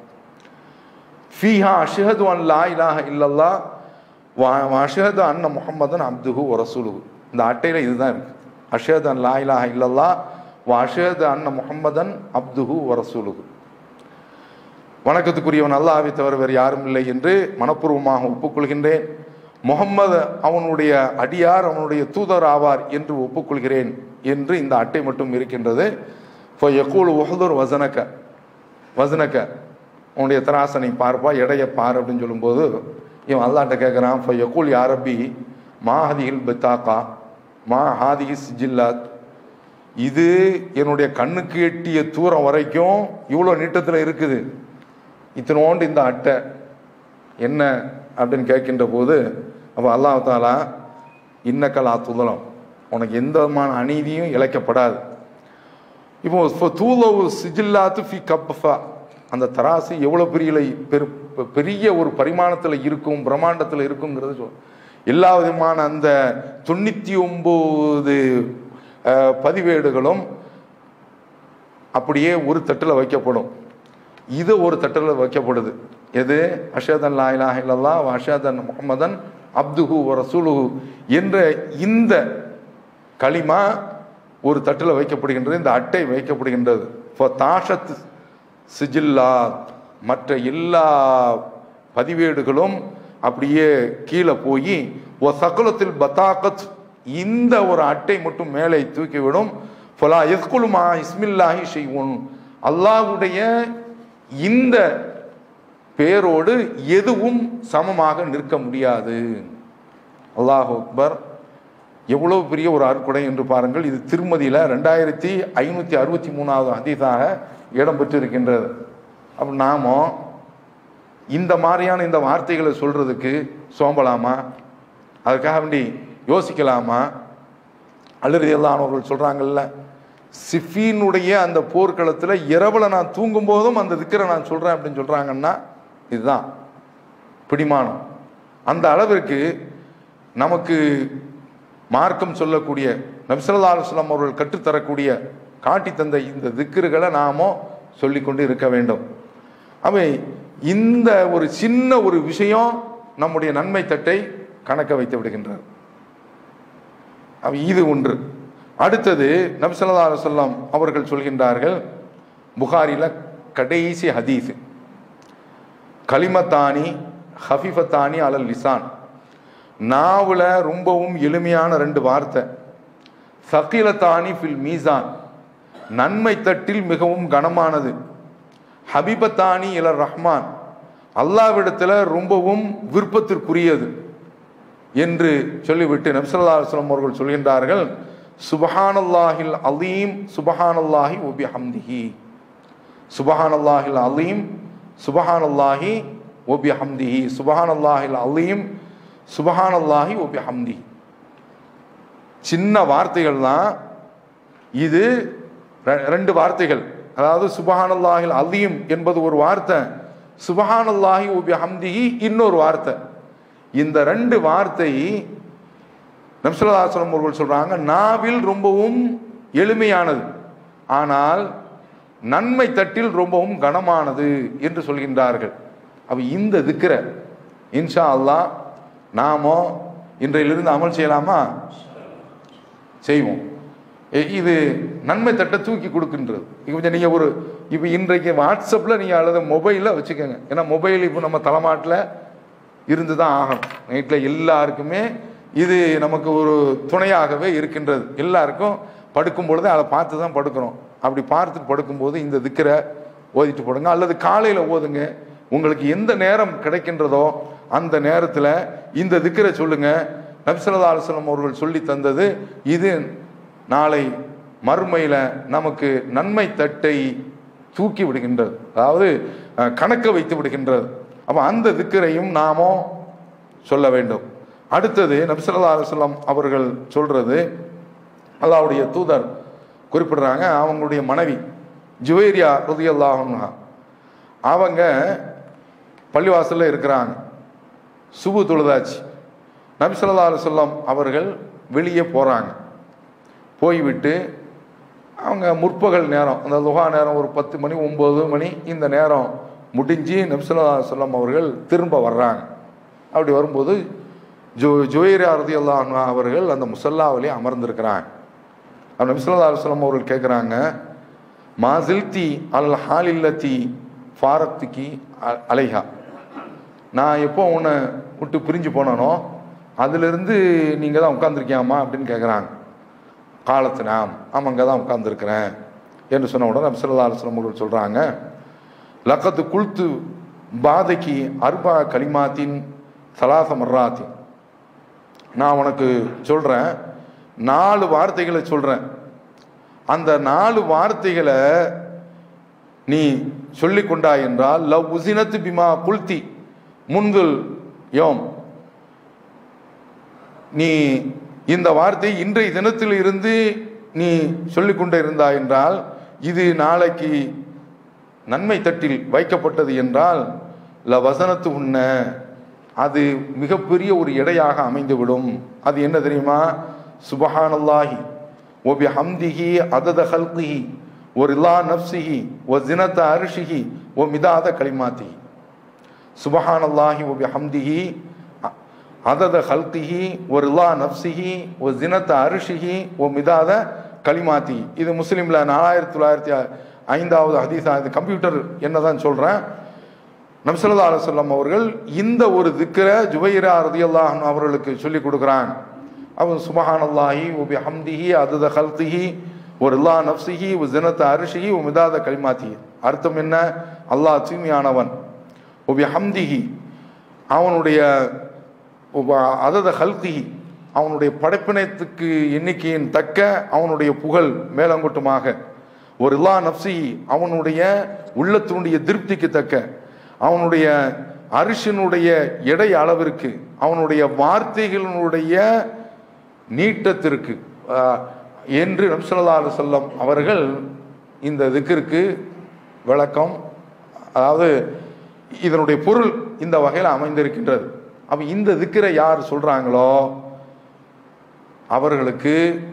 B: ஃபீஹா அஷ்ஹது அன் லா இலாஹ இல்லல்லா வா அஷ்ஹது அன்ன முஹம்மதன் அப்துஹு வ ரசூலுஹு இந்த அட்டையில் இதுதான் இருக்கு அஷ்ஹது அன் லா இலாஹ இல்லல்லா வா அஷ்ஹது அன்ன முஹம்மதன் அப்துஹு வ ரசூலுஹு வணக்கத்துக்குரியவன் அல்லாஹ்வை தவிர வேறு யாரும் இல்லை என்று மனப்பூர்வமாக ஒப்புக்கொள்கின்றேன் முகம்மது அவனுடைய அடியார் அவனுடைய தூதர் ஆவார் என்று ஒப்புக்கொள்கிறேன் என்று இந்த அட்டை மட்டும் இருக்கின்றது இப்போ யக்கூல் உஹதுர் வசனக்க வசனக்க உன்னுடைய தராசனை பார்ப்பா எடையை பார் அப்படின்னு சொல்லும்போது இவன் அல்லாட்ட கேட்குறான் இப்போ யக்கூல் யாரப்பி மா ஹதிஹில் பித்தாக்கா மா ஹாதிஹி சிஜில்லாத் இது என்னுடைய கண்ணுக்கு எட்டிய தூரம் வரைக்கும் இவ்வளோ நீட்டத்தில் இருக்குது இத்தனோண்டு இந்த அட்டை என்ன அப்படின்னு கேட்கின்ற போது அப்போ அல்லாஹ் தாலா இன்னக்கலா துதலம் உனக்கு எந்த விதமான அநீதியும் இழைக்கப்படாது இப்போ இப்போ தூளவு சிஜில்லாத்து ஃபி கப்பஃபா அந்த தராசு எவ்வளோ பெரிய பெரு பெரிய ஒரு பரிமாணத்தில் இருக்கும் பிரம்மாண்டத்தில் இருக்குங்கிறது சொல் எல்லா விதமான அந்த தொண்ணூற்றி ஒம்பது பதிவேடுகளும் அப்படியே ஒரு தட்டில் வைக்கப்படும் இது ஒரு தட்டில் வைக்கப்படுது எது அஷதன் லா இலாஹ இல்லல்லா அஷதன் முகமதன் அப்துஹு வ ரசூலுஹு என்ற இந்த களிமா ஒரு தட்டில் வைக்கப்படுகின்றது இந்த அட்டை வைக்கப்படுகின்றது தாஷத் சிஜில்லா மற்ற எல்லா பதிவேடுகளும் அப்படியே கீழே போய் ஒ சகுலத்தில் பத்தாக்கத் இந்த ஒரு அட்டை மட்டும் மேலே தூக்கிவிடும் ஃபலா எஸ்குலுமா இஸ்மில்லாஹி செய்வோன் அல்லாஹ்வுடைய இந்த பேரோடு எதுவும் சமமாக நிற்க முடியாது அல்லாஹ் அக்பர் எவ்வளவு பெரிய ஒரு அற்கொடை என்று பாருங்கள் இது திருமதியில் ரெண்டாயிரத்தி ஐநூற்றி அறுபத்தி மூணாவது ஹதீஸாக இடம் பெற்றிருக்கின்றது அப்போ நாமோ இந்த மாதிரியான இந்த வார்த்தைகளை சொல்றதுக்கு சோம்பலாமா அதுக்காக வேண்டி யோசிக்கலாமா அழுறியல்லானவர்கள் சொல்றாங்கல்ல சிஃபீனுடைய அந்த போர்க்களத்தில் இரவில் நான் தூங்கும் போதும் அந்த திக்கரை நான் சொல்றேன் அப்படின்னு சொல்றாங்கன்னா இதுதான் பிடிமானம் அந்த அளவிற்கு நமக்கு மார்க்கம் சொல்லக்கூடிய நபிசல்லா அலுவலாம் அவர்கள் கற்றுத்தரக்கூடிய காட்டி தந்த இந்த திக்கிறுகளை நாமோ சொல்லிக்கொண்டு இருக்க வேண்டும் அவை இந்த ஒரு சின்ன ஒரு விஷயம் நம்முடைய நன்மை தட்டை கணக்க வைத்து விடுகின்றது அவ இது ஒன்று அடுத்தது நபிசல்லா அலுவலாம் அவர்கள் சொல்கின்றார்கள் புகாரில கடைசி ஹதீஸ் கலிமத்தானி ஹஃபிஃபத்தானி அலல் லிசான் நாவில் ரொம்பவும் எளிமையான ரெண்டு வார்த்தை சகிலத்தானி ஃபில் மீசான் நன்மை தட்டில் மிகவும் கனமானது ஹபிபத்தானி இலர் ரஹ்மான் அல்லாவிடத்தில் ரொம்பவும் விருப்பத்திற்குரியது என்று சொல்லிவிட்டு நப்சல்லா அலுவலம் அவர்கள் சொல்கின்றார்கள் சுபஹானல்லாஹில் அலீம் சுபஹானல்லாஹி ஒபி ஹம்திஹி சுபஹானல்லாஹில் அலீம் சுபஹானல்லாஹி ஒபி ஹம்திஹி சுபஹானல்லாஹில் அலீம் சுபஹானல்லாஹி ஒபி ஹம்திஹி சின்ன வார்த்தைகள் தான் இது ரெ- ரெண்டு வார்த்தைகள் அதாவது சுபஹானல்லாஹில் அலீம் என்பது ஒரு வார்த்தை சுபஹானல்லாஹி ஒபி ஹம்திஹி இன்னொரு வார்த்தை இந்த ரெண்டு வார்த்தை நம்சலாசனம் அவர்கள் சொல்றாங்க நாவில் ரொம்பவும் எளிமையானது ஆனால் நன்மை தட்டில் ரொம்பவும் கனமானது என்று சொல்கின்றார்கள் அப்ப இந்த திக்கிற இன்ஷா அல்லாஹ் நாமோ இன்றையிலிருந்து அமல் செய்யலாமா செய்வோம் எ- இது நன்மை தட்டை தூக்கி கொடுக்கின்றது இப்போ கொஞ்சம் நீங்கள் ஒரு இப்போ இன்றைக்கு வாட்ஸ்அப்பில் நீங்கள் அல்லது மொபைலில் வச்சுக்கோங்க ஏன்னா மொபைல் இப்போ நம்ம தலைமாட்டில் இருந்து தான் ஆகணும் நைட்டில் எல்லாருக்குமே இது நமக்கு ஒரு துணையாகவே இருக்கின்றது எல்லாருக்கும் படுக்கும் பொழுது அதை பார்த்து தான் படுக்கிறோம் அப்படி பார்த்துட்டு படுக்கும்போது இந்த திக்கரை ஓதிட்டு போடுங்க அல்லது காலையில் ஓதுங்க உங்களுக்கு எந்த நேரம் கிடைக்கின்றதோ அந்த நேரத்தில் இந்த திக்கரை சொல்லுங்க நபிசல்லா அலுவலம் அவர்கள் சொல்லி தந்தது இது நாளை மறுமையில் நமக்கு நன்மை தட்டை தூக்கி விடுகின்றது அதாவது அஹ், கணக்க வைத்து விடுகின்றது அப்போ அந்த திக்கரையும் நாமோ சொல்ல வேண்டும் அடுத்தது நபிசல்லா அலுவலம் அவர்கள் சொல்றது அல்லாஹ்வுடைய தூதர் குறிப்பிடுறாங்க அவங்களுடைய மனைவி ஜுவேரியா ருதியல்லாஹா அவங்க பள்ளிவாசல்ல இருக்கிறாங்க சுபு தொழுதாச்சு நபிசல்லா அலுவலம் அவர்கள் வெளியே போகிறாங்க போய்விட்டு அவங்க முற்பகல் நேரம் அந்த லுகா நேரம் ஒரு பத்து மணி ஒம்பது மணி இந்த நேரம் முடிஞ்சு நபிசல்லா சொல்லம் அவர்கள் திரும்ப வர்றாங்க அப்படி வரும்போது ஜோ ஜோயிரா ரதியல்லாஹ் அவர்கள் அந்த முசல்லாவிலே அமர்ந்திருக்கிறாங்க அப்ப நபிசல்லா அலுவலம் அவர்கள் கேட்குறாங்க மாசில்தி அல் ஹாலில்லத்தி ஃபாரத்துக்கி அ- அலைஹா நான் எப்போ உன்னை விட்டு பிரிஞ்சு போனனோ அதிலிருந்து நீங்கள் தான் உட்காந்துருக்கியாமா அப்படின்னு கேட்குறாங்க காலத்து நாம் ஆமாங்க தான் உட்காந்துருக்கிறேன் என்று சொன்ன உடனே நபிசல்லா அலுவலம் அவர்கள் சொல்கிறாங்க லக்கத்து குல்த்து பாதைக்கு அர்பா கலிமாத்தின் சலாச மர்ராத்தின் நான் உனக்கு சொல்கிறேன் நாலு வார்த்தைகளை சொல்கிறேன் அந்த நாலு வார்த்தைகளை நீ சொல்லிக் கொண்டாய் என்றால் லவ் உசினத்து பிமா குல்தி முன்குல் யோம் நீ இந்த வார்த்தை இன்றைய தினத்தில் இருந்து நீ சொல்லிக்கொண்டே இருந்தாய் என்றால் இது நாளைக்கு நன்மை தட்டில் வைக்கப்பட்டது என்றால் ல வசனத்து உண்ண அது மிகப்பெரிய ஒரு எடையாக அமைந்துவிடும் அது என்ன தெரியுமா சுபஹானல்லாஹி ஒபி ஹம்திஹி அதத ஹல்கிஹி ஒரு இல்லா நப்சிஹி ஒ ஜினத்த அரிஷிஹி ஒ மிதாத களிமாத்திஹி சுபஹானல்லாஹி ஒபி ஹம்திஹி அதத ஹல்கிஹி ஒரு இல்லா நப்சிஹி ஒ ஜினத்த அரிஷிஹி ஒ மிதாத களிமாத்தி இது முஸ்லீமில் நாலாயிரத்தி தொள்ளாயிரத்தி ஐந்தாவது ஹதீஸா இது கம்ப்யூட்டர் என்னதான் சொல்கிறேன் நம்சல்லா அலுவலம் அவர்கள் இந்த ஒரு திக்கரை ஜுபைரா ரதியல்லாஹன் அவர்களுக்கு சொல்லி கொடுக்குறான் அவன் சுபஹானல்லாஹி உபி ஹம்திஹி அதுத ஹல்திஹி ஒரு இல்லா நப்சிஹி ஒரு ஜினத்த அரிஷிஹி ஒரு மிதாத களிமாத்தி அர்த்தம் என்ன அல்லாஹ் தூய்மையானவன் உபி ஹம்திஹி அவனுடைய உப- அதத ஹல்திஹி அவனுடைய படைப்பினத்துக்கு எண்ணிக்கையின் தக்க அவனுடைய புகழ் மேலங்கொட்டுமாக ஒரு இல்லா நப்சிஹி அவனுடைய உள்ளத்தினுடைய திருப்திக்கு தக்க அவனுடைய அரிசினுடைய எடை அளவிற்கு அவனுடைய வார்த்தைகளினுடைய நீட்டத்திற்கு ஆஹ், என்று நம்சல்லா செல்லம் அவர்கள் இந்த திக்கிற்கு விளக்கம் அதாவது இதனுடைய பொருள் இந்த வகையில் அமைந்திருக்கின்றது அப்ப இந்த திக்கரை யார் சொல்றாங்களோ அவர்களுக்கு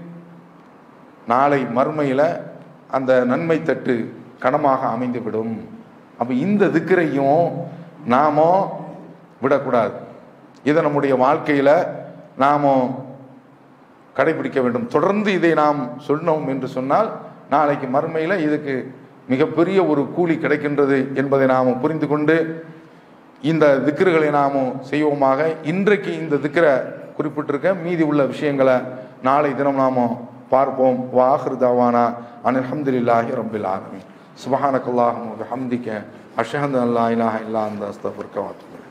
B: நாளை மறுமையில் அந்த நன்மை தட்டு கணமாக அமைந்துவிடும் அப்போ இந்த திக்கரையும் நாம விடக்கூடாது இதை நம்முடைய வாழ்க்கையில் நாம கடைபிடிக்க வேண்டும் தொடர்ந்து இதை நாம் சொன்னோம் என்று சொன்னால் நாளைக்கு மறுமையில் இதுக்கு மிகப்பெரிய ஒரு கூலி கிடைக்கின்றது என்பதை நாம் புரிந்து கொண்டு இந்த திக்ருகளை நாம செய்வோமாக இன்றைக்கு இந்த திக்ரை குறிப்பிட்டிருக்க மீதி உள்ள விஷயங்களை நாளை தினம் நாம பார்ப்போம் வாஹிர் தாவானா அன் அல்ஹம்துலில்லாஹி ரப்பில் ஆலமீன் சுபஹானக்கல்லாஹும் வபிஹம்திக அஷ்ஹது அன் லா இலாஹா இல்லா அன்த அஸ்தக்ஃபிருக்க வ அத்தூபு இலைக்